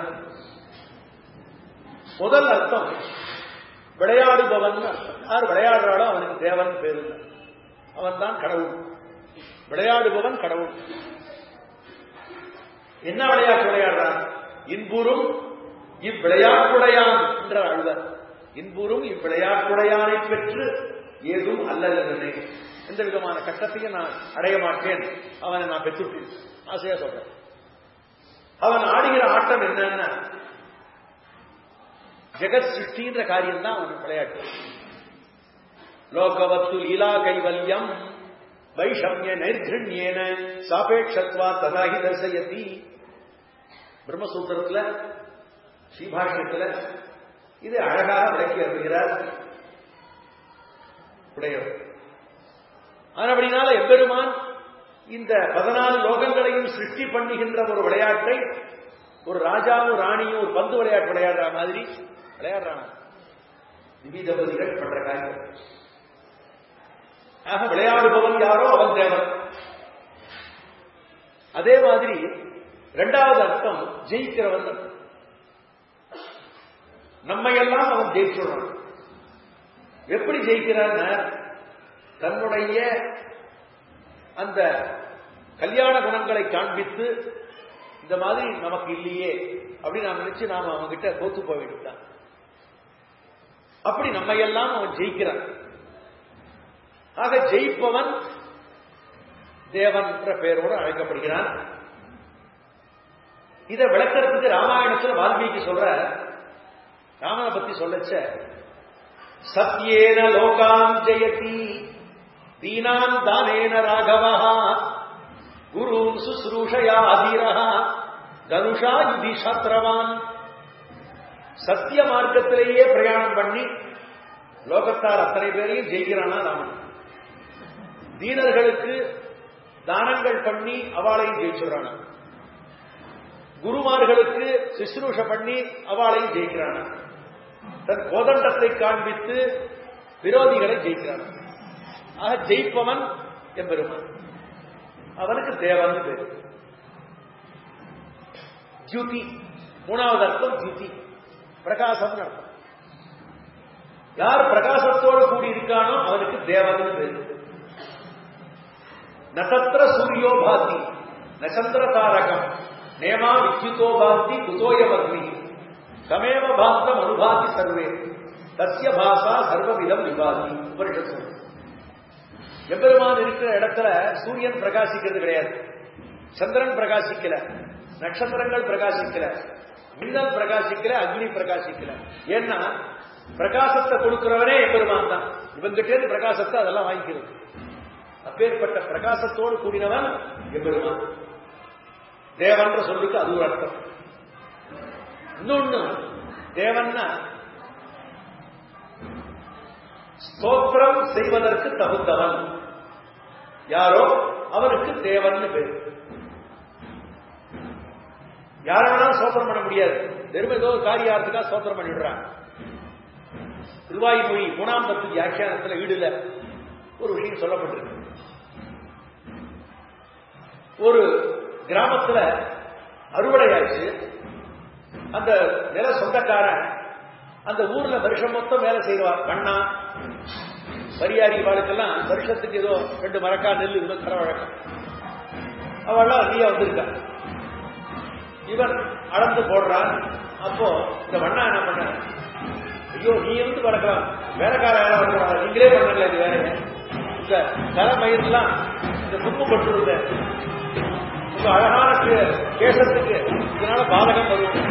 முதல் அர்த்தம் விளையாடுபவன் அர்த்தம். யார் விளையாடுறாளோ அவனுக்கு தேவன் பேரு அவன் தான் கடவுள் விளையாடுபவன் கடவுள் என்ன விளையாட்டு விளையாடுறான் இன்புறும் இவ்விளையாட்டுடையான் என்ற அழுவர் இன்புறும் இவ்விளையாட்டுடையானை பெற்று ஏதும் அல்லல்லே எந்த விதமான கட்டத்தையும் நான் அடைய மாட்டேன் அவனை நான் பெற்றுட்டேன் ஆசையா சொல்றேன் அவன் ஆடுகிற ஆட்டம் என்னன்னா ஜெகத் சிருஷ்டின்ற காரியம் தான் அவனுக்கு விளையாட்டு லோகவத்து லீலா கைவல்யம் வைஷமிய நைர்கிருண்யேன சாபேட்சத்வா ததாகி தர்சயதி பிரம்மசூத்திரத்துல ஸ்ரீபாஷ்யத்துல இது அழகாக விளக்கி வருகிறார் உடையவர் ஆனபடினால எம்பெருமான் இந்த பதினாலு லோகங்களையும் சிருஷ்டி பண்ணுகின்ற ஒரு விளையாட்டை ஒரு ராஜாவும் ராணியும் ஒரு பந்து விளையாட்டு விளையாடுற மாதிரி விளையாடுறாங்க திவிதபதிகள் பண்ற காரியம் ஆக விளையாடுபவன் யாரோ அவன் தேவன் அதே மாதிரி இரண்டாவது அர்த்தம் ஜெயிக்கிறவன் அர்த்தம். நம்மையெல்லாம் அவன் ஜெயிச்சுடுறான் எப்படி ஜெயிக்கிறான்னு தன்னுடைய அந்த கல்யாண குணங்களை காண்பித்து இந்த மாதிரி நமக்கு இல்லையே அப்படின்னு நான் நினைச்சு நாம அவன் கிட்ட தோத்து போய் வேண்டியதுதான் அப்படி நம்மையெல்லாம் அவன் ஜெயிக்கிறான் ஆக ஜெயிப்பவன் தேவன் என்ற பெயரோடு அழைக்கப்படுகிறான் இதை விளக்கறதுக்கு ராமாயணத்துல வால்மீகி சொல்ற ராமனை பத்தி சொல்லச்ச சத்யேன லோகாம் ஜெயதி தீனான் தானேன ராகவா குருன் சுஸ்ரூஷயா அதீரா தனுஷா யுதி சத்ரவான் சத்திய மார்க்கத்திலேயே பிரயாணம் பண்ணி லோகத்தார் அத்தனை பேரையும் ஜெயிக்கிறானா ராமன் தீனர்களுக்கு தானங்கள் பண்ணி அவளையும் ஜெயிச்சுறானா குருமார்களுக்கு சிசுரூஷ பண்ணி அவளையும் ஜெயிக்கிறானா தன் கோதண்டத்தை காண்பித்து விரோதிகளை ஜெயிக்கிறான் ஆக ஜெயிப்பவன் எம்பெருமான் அவனுக்கு தேவன் பேரு ஜூதி மூணாவது அர்த்தம் ஜூதி பிரகாசம் அர்த்தம் யார் பிரகாசத்தோடு கூடி இருக்கானோ அவனுக்கு தேவன் பேரு நசத்திர சூரியோ பாதி நசந்திர தாரகம் நேமா வித்யுதோ பாந்தி குதோயமக்னி சமேவ பாந்தம் அனுபாதி சர்வே தஸ்ய பாசா சர்வவிதம் விவாதி உபனிஷத்து எம்பெருமான் இருக்கிற இடத்துல சூரியன் பிரகாசிக்கிறது கிடையாது சந்திரன் பிரகாசிக்கல நட்சத்திரங்கள் பிரகாசிக்கல மின்னல் பிரகாசிக்கல அக்னி பிரகாசிக்கல ஏன்னா பிரகாசத்தை கொடுக்கிறவனே எம்பெருமான் தான் இவங்கிட்ட இருந்து பிரகாசத்தை அதெல்லாம் வாங்கிக்கிறது அப்பேற்பட்ட பிரகாசத்தோடு கூடினவன் எம்பெருமான் தேவன்ற சொல்லுக்கு அது ஒரு அர்த்தம் இன்னொன்னு தேவன்னா ஸ்தோத்திரம் செய்வதற்கு தகுந்தவன் யாரோ அவனுக்கு தேவன் பேர் யார வேணாலும் சோத்திரம் பண்ண முடியாது வெறும் ஏதோ ஒரு காரியாரத்துக்காக சோத்திரம் பண்ணிடுறான் திருவாய்மொழி மூணாம் பத்து வியாக்கியானத்தில் ஈடுல ஒரு விஷயம் சொல்லப்பட்டிருக்கு ஒரு கிராமத்துல அறுவடை ஆச்சு அந்த நில சொந்தக்காரன் அந்த ஊர்ல வருஷம் மொத்தம் வேலை செய்வார் கண்ணா பரியாரி வாழ்க்கெல்லாம் வருஷத்துக்கு ஏதோ ரெண்டு மரக்கா நெல் இன்னும் தர வழக்கம் அவெல்லாம் நீயா வந்திருக்கா இவன் அளந்து போடுறான் அப்போ இந்த வண்ணா என்ன பண்ண ஐயோ நீ வந்து வளர்க்கலாம் வேலைக்கார வேலை வளர்க்கலாம் நீங்களே பண்ணல இது வேலையை இந்த தலைமயிரெல்லாம் இந்த துப்பு பட்டுருந்த உங்க அழகான கேசத்துக்கு இதனால பாதகம் வரும்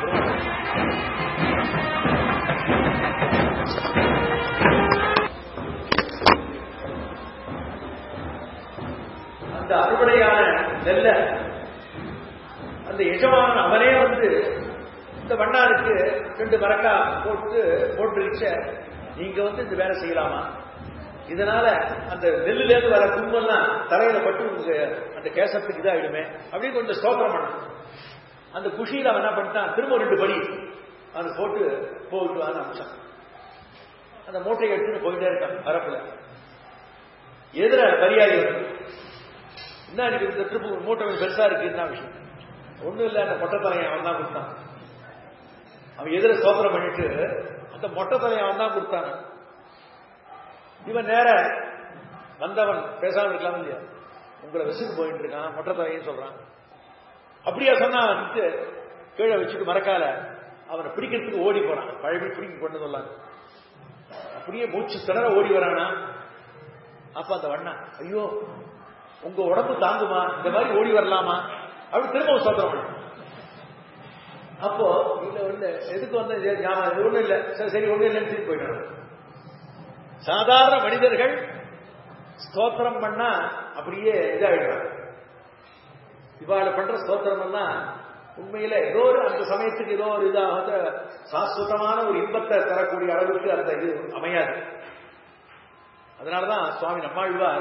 அந்த அறுவடையான நெல்ல அந்த எஜமானன் அவனே வந்து இந்த வண்ணாருக்கு ரெண்டு மரக்கா போட்டு போட்டுருச்ச நீங்க வந்து இந்த வேலை செய்யலாமா இதனால அந்த நெல்லுல இருந்து வர கும்பெல்லாம் தலையில பட்டு உங்க அந்த கேசத்துக்கு இதாயிடுமே அப்படின்னு கொஞ்சம் ஸ்தோத்திரம் பண்ண அந்த குஷியில அவன் என்ன பண்ணிட்டான் திரும்ப ரெண்டு படி அது போட்டு போட்டு வான்னு அமிச்சான் அந்த மூட்டையை எடுத்துட்டு போயிட்டே இருக்கான் பரப்புல எதிர பரியாரி என்ன எனக்கு இந்த திருப்பு மூட்டை பெருசா இருக்கு என்ன விஷயம் ஒண்ணும் இல்ல அந்த மொட்டை தலையை அவன் தான் கொடுத்தான் அவன் எதிர சோதனை பண்ணிட்டு அந்த மொட்டை தலையை அவன் தான் கொடுத்தான் இவன் நேர வந்தவன் பேசாம இருக்கலாம் இல்லையா உங்களை விசுக்கு போயிட்டு இருக்கான் மொட்டை தலையும் சொல்றான் அப்படியா சொன்னா வந்துட்டு கீழே வச்சுட்டு மறக்கால அவனை பிடிக்கிறதுக்கு ஓடி போறான் பழவி பிடிக்க கொண்டு சொல்லாங்க அப்படியே மூச்சு திணற ஓடி வரானா அப்ப அந்த வண்ணா ஐயோ உங்க உடம்பு தாங்குமா இந்த மாதிரி ஓடி வரலாமா அப்படி திரும்ப சோதனை பண்ண அப்போ இல்ல ஒண்ணு எதுக்கு வந்த ஞாபகம் ஒண்ணும் இல்ல சரி சரி ஒண்ணும் இல்லைன்னு திரும்பி போயிட்டாங்க சாதாரண மனிதர்கள் ஸ்தோத்திரம் பண்ணா அப்படியே இதாயிடுறாங்க இவாள பண்ற ஸ்தோத்திரம் எல்லாம் உண்மையில ஏதோ ஒரு அந்த சமயத்துக்கு ஏதோ ஒரு இதாக சாஸ்வதமான ஒரு இன்பத்தை தரக்கூடிய அளவுக்கு அந்த இது அமையாது அதனாலதான் சுவாமி நம்மாழ்வார்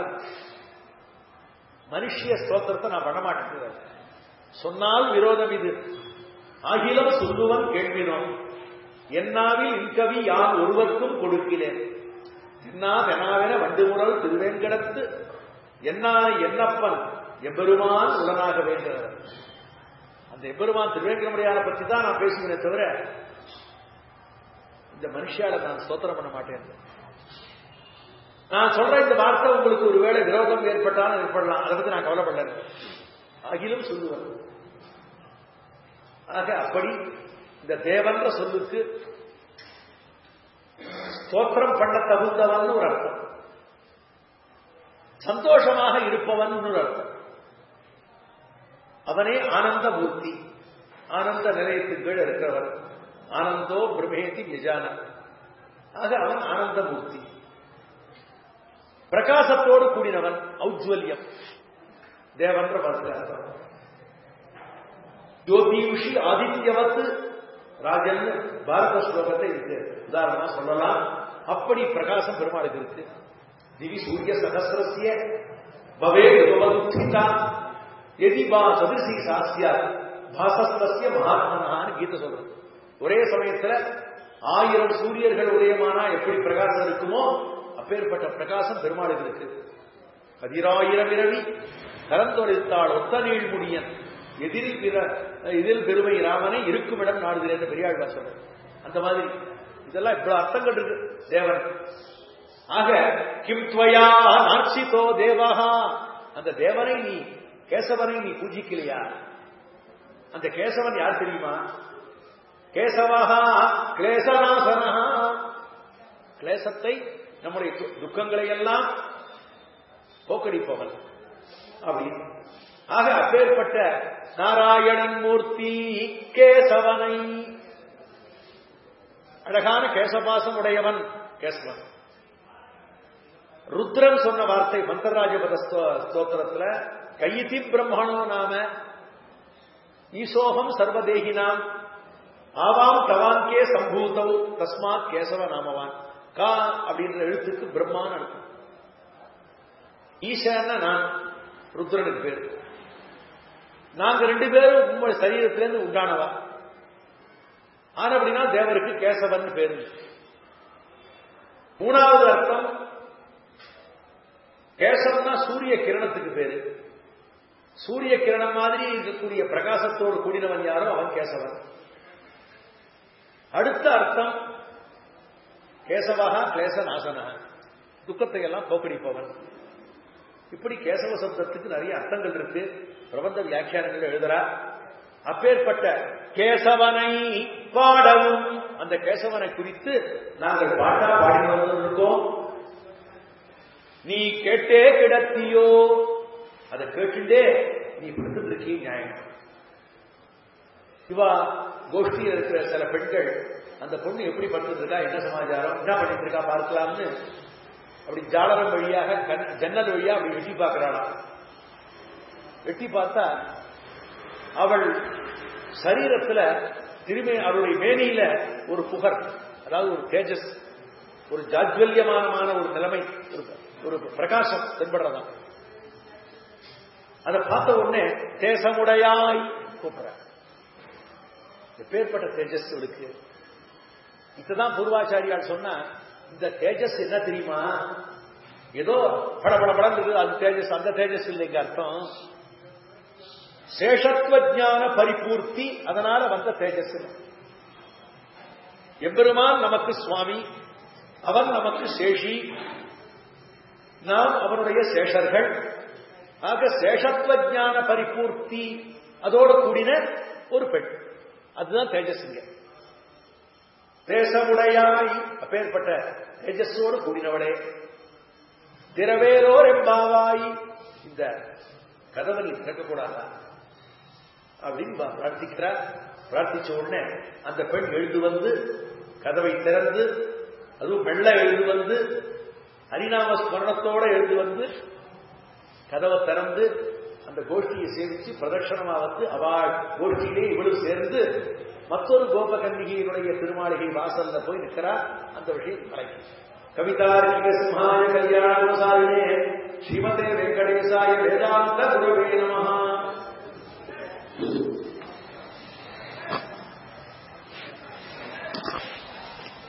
மனுஷிய ஸ்தோத்திரத்தை நான் பண்ண மாட்டேன் சொன்னால் விரோதம் இது ஆகிலம் சொல்லுவன் கேள்வினோம் என்னாவில் இன்கவி யான் ஒருவருக்கும் கொடுக்கிறேன் என்னா வெனாவென வண்டுமுறல் திருவேங்கடத்து என்னான என்னப்பன் எம்பெருமான் உடனாக வேண்டுகிறார் அந்த எம்பெருமான் திருவேங்கடமுடையான பற்றி தான் நான் பேசுகிறேன் தவிர இந்த மனுஷால நான் ஸ்தோத்திரம் பண்ண மாட்டேன் நான் சொல்ற இந்த வார்த்தை உங்களுக்கு ஒருவேளை விரோதம் ஏற்பட்டாலும் ஏற்படலாம் அதை பத்தி நான் கவலைப்படல அகிலும் சொல்லுவேன் ஆக அப்படி இந்த தேவன்ற சொல்லுக்கு ஸ்தோத்திரம் பண்ண தகுந்தவன் ஒரு அர்த்தம் சந்தோஷமாக இருப்பவன் ஒரு அர்த்தம் அவனே ஆனந்த மூர்த்தி ஆனந்த நிலையத்தின் கீழ் இருக்கிறவன் ஆனந்தோ பிரமேதி நிஜான ஆக அவன் ஆனந்த மூர்த்தி பிரகாசத்தோடு கூடினவன் ஔஜ்வல்யம் தேவன்ற பதத்துல அர்த்தம் ஜோதிஷி ஆதித்யவத் ராஜன் பாரத ஸ்லோகத்தை இருக்கு உதாரணமா சொல்லலாம் அப்படி பிரகாசம் பெருமாளுக்கு இருக்கு திவி சூரிய சகசிரசிய பவே யுகவதுத்தா எதி பா சதுர்சி சாஸ்தியா பாசஸ்தசிய மகாத்மனான்னு கீதை சொல்றது ஒரே சமயத்துல ஆயிரம் சூரியர்கள் உதயமானா எப்படி பிரகாசம் இருக்குமோ அப்பேற்பட்ட பிரகாசம் பெருமாளுக்கு இருக்கு கதிராயிரம் இரவி கலந்தொழித்தாள் ஒத்த நீள் முடியன் எதிரில் பிற இதில் பெருமை ராமனை இருக்கும் இடம் நாடுகிறேன் பெரியாழ்வார் சொல்ற அந்த மாதிரி இதெல்லாம் இவ்வளவு அர்த்தங்கள் இருக்கு தேவன் ஆக கிம் துவயா நாட்சிதோ தேவஹா அந்த தேவனை நீ கேசவனை நீ பூஜிக்கலையா அந்த கேசவன் யார் தெரியுமா கேசவஹா கிளேசநாசனஹா கிளேசத்தை நம்முடைய துக்கங்களை எல்லாம் போக்கடிப்பவன் அப்படி ஆக அப்பேற்பட்ட நாராயணன் மூர்த்தி கேசவனை அழகான கேசபாசம் உடையவன் கேசவன் ருத்ரன் சொன்ன வார்த்தை மந்தராஜபத ஸ்தோத்திரத்துல கையித்தி பிரம்மணோ நாம ஈசோகம் சர்வதேகினாம் ஆவாம் தவான்கே சம்பூதவ் தஸ்மாத் கேசவ நாமவான் கா அப்படின்ற எழுத்துக்கு பிரம்மான்னு அர்த்தம் ஈசான நான் ருத்ரனுக்கு பேர் நாங்க ரெண்டு பேரும் உங்களுடைய சரீரத்திலிருந்து உண்டானவா ஆன அப்படின்னா தேவருக்கு கேசவன் பேரு மூணாவது அர்த்தம் கேசவன்னா சூரிய கிரணத்துக்கு பேரு சூரிய கிரணம் மாதிரி இருக்கக்கூடிய பிரகாசத்தோடு கூடினவன் யாரோ அவன் கேசவன் அடுத்த அர்த்தம் கேசவகா கிளேச நாசனா துக்கத்தை எல்லாம் போக்கடிப்பவன் இப்படி கேசவ சப்தத்துக்கு நிறைய அர்த்தங்கள் இருக்கு பிரபந்த வியாக்கியானங்கள் எழுதுறா அப்பேற்பட்ட கேசவனை பாடவும் அந்த கேசவனை குறித்து நாங்கள் பாட்டா பாடி வந்திருக்கோம் நீ கேட்டே கிடத்தியோ அதை கேட்டுட்டே நீ படுத்துட்டு இருக்கீ நியாயம் இவா கோஷ்டியில் இருக்கிற சில பெண்கள் அந்த பொண்ணு எப்படி படுத்துட்டு இருக்கா என்ன சமாச்சாரம் என்ன பண்ணிட்டு இருக்கா பார்க்கலாம்னு அப்படி ஜாலரம் வழியாக ஜன்னல் வழியா அப்படி வெட்டி பார்க்கிறாளாம் வெட்டி பார்த்தா அவள் சரீரத்துல திரும்பி அவளுடைய மேனியில ஒரு புகர் அதாவது ஒரு தேஜஸ் ஒரு ஜாஜ்வல்யமானமான ஒரு நிலைமை ஒரு பிரகாசம் தென்படுறதான் அதை பார்த்த உடனே தேசமுடையாய் கூப்பிடுற எப்பேற்பட்ட தேஜஸ் இருக்கு இதுதான் பூர்வாச்சாரியால் சொன்னா இந்த தேஜஸ் என்ன தெரியுமா ஏதோ படபட படம் அது தேஜஸ் அந்த தேஜஸ் இல்லைங்க அர்த்தம் சேஷத்துவ ஜான பரிபூர்த்தி அதனால வந்த தேஜஸ் எம்பெருமான் நமக்கு சுவாமி அவன் நமக்கு சேஷி நாம் அவனுடைய சேஷர்கள் ஆக சேஷத்துவ ஜான பரிபூர்த்தி அதோடு கூடின ஒரு பெண் அதுதான் தேஜஸ் இங்க தேசமுடையாய் அப்பேற்பட்ட தேஜஸோடு கூடினவளே திரவேரோர் எம்பாவாய் இந்த கதவை நீ திறக்கக்கூடாதா அப்படின்னு பிரார்த்திக்கிறார் பிரார்த்திச்ச உடனே அந்த பெண் எழுந்து வந்து கதவை திறந்து அதுவும் மெல்ல எழுந்து வந்து ஹரிநாம ஸ்மரணத்தோட எழுந்து வந்து கதவை திறந்து அந்த கோஷ்டியை சேவிச்சு பிரதட்சணமா வந்து அவள் கோஷ்டியிலே இவ்வளவு சேர்ந்து மற்றொரு கோபகன்னிகையினுடைய திருமாளிகை வாசல்ல போய் நிற்கிறார் அந்த விஷயம் கலைக்கு கவிதாரிக சிம்ஹாய கல்யாண சாரினே ஸ்ரீமதே வெங்கடேசாய வேதாந்த குருவே நமஹா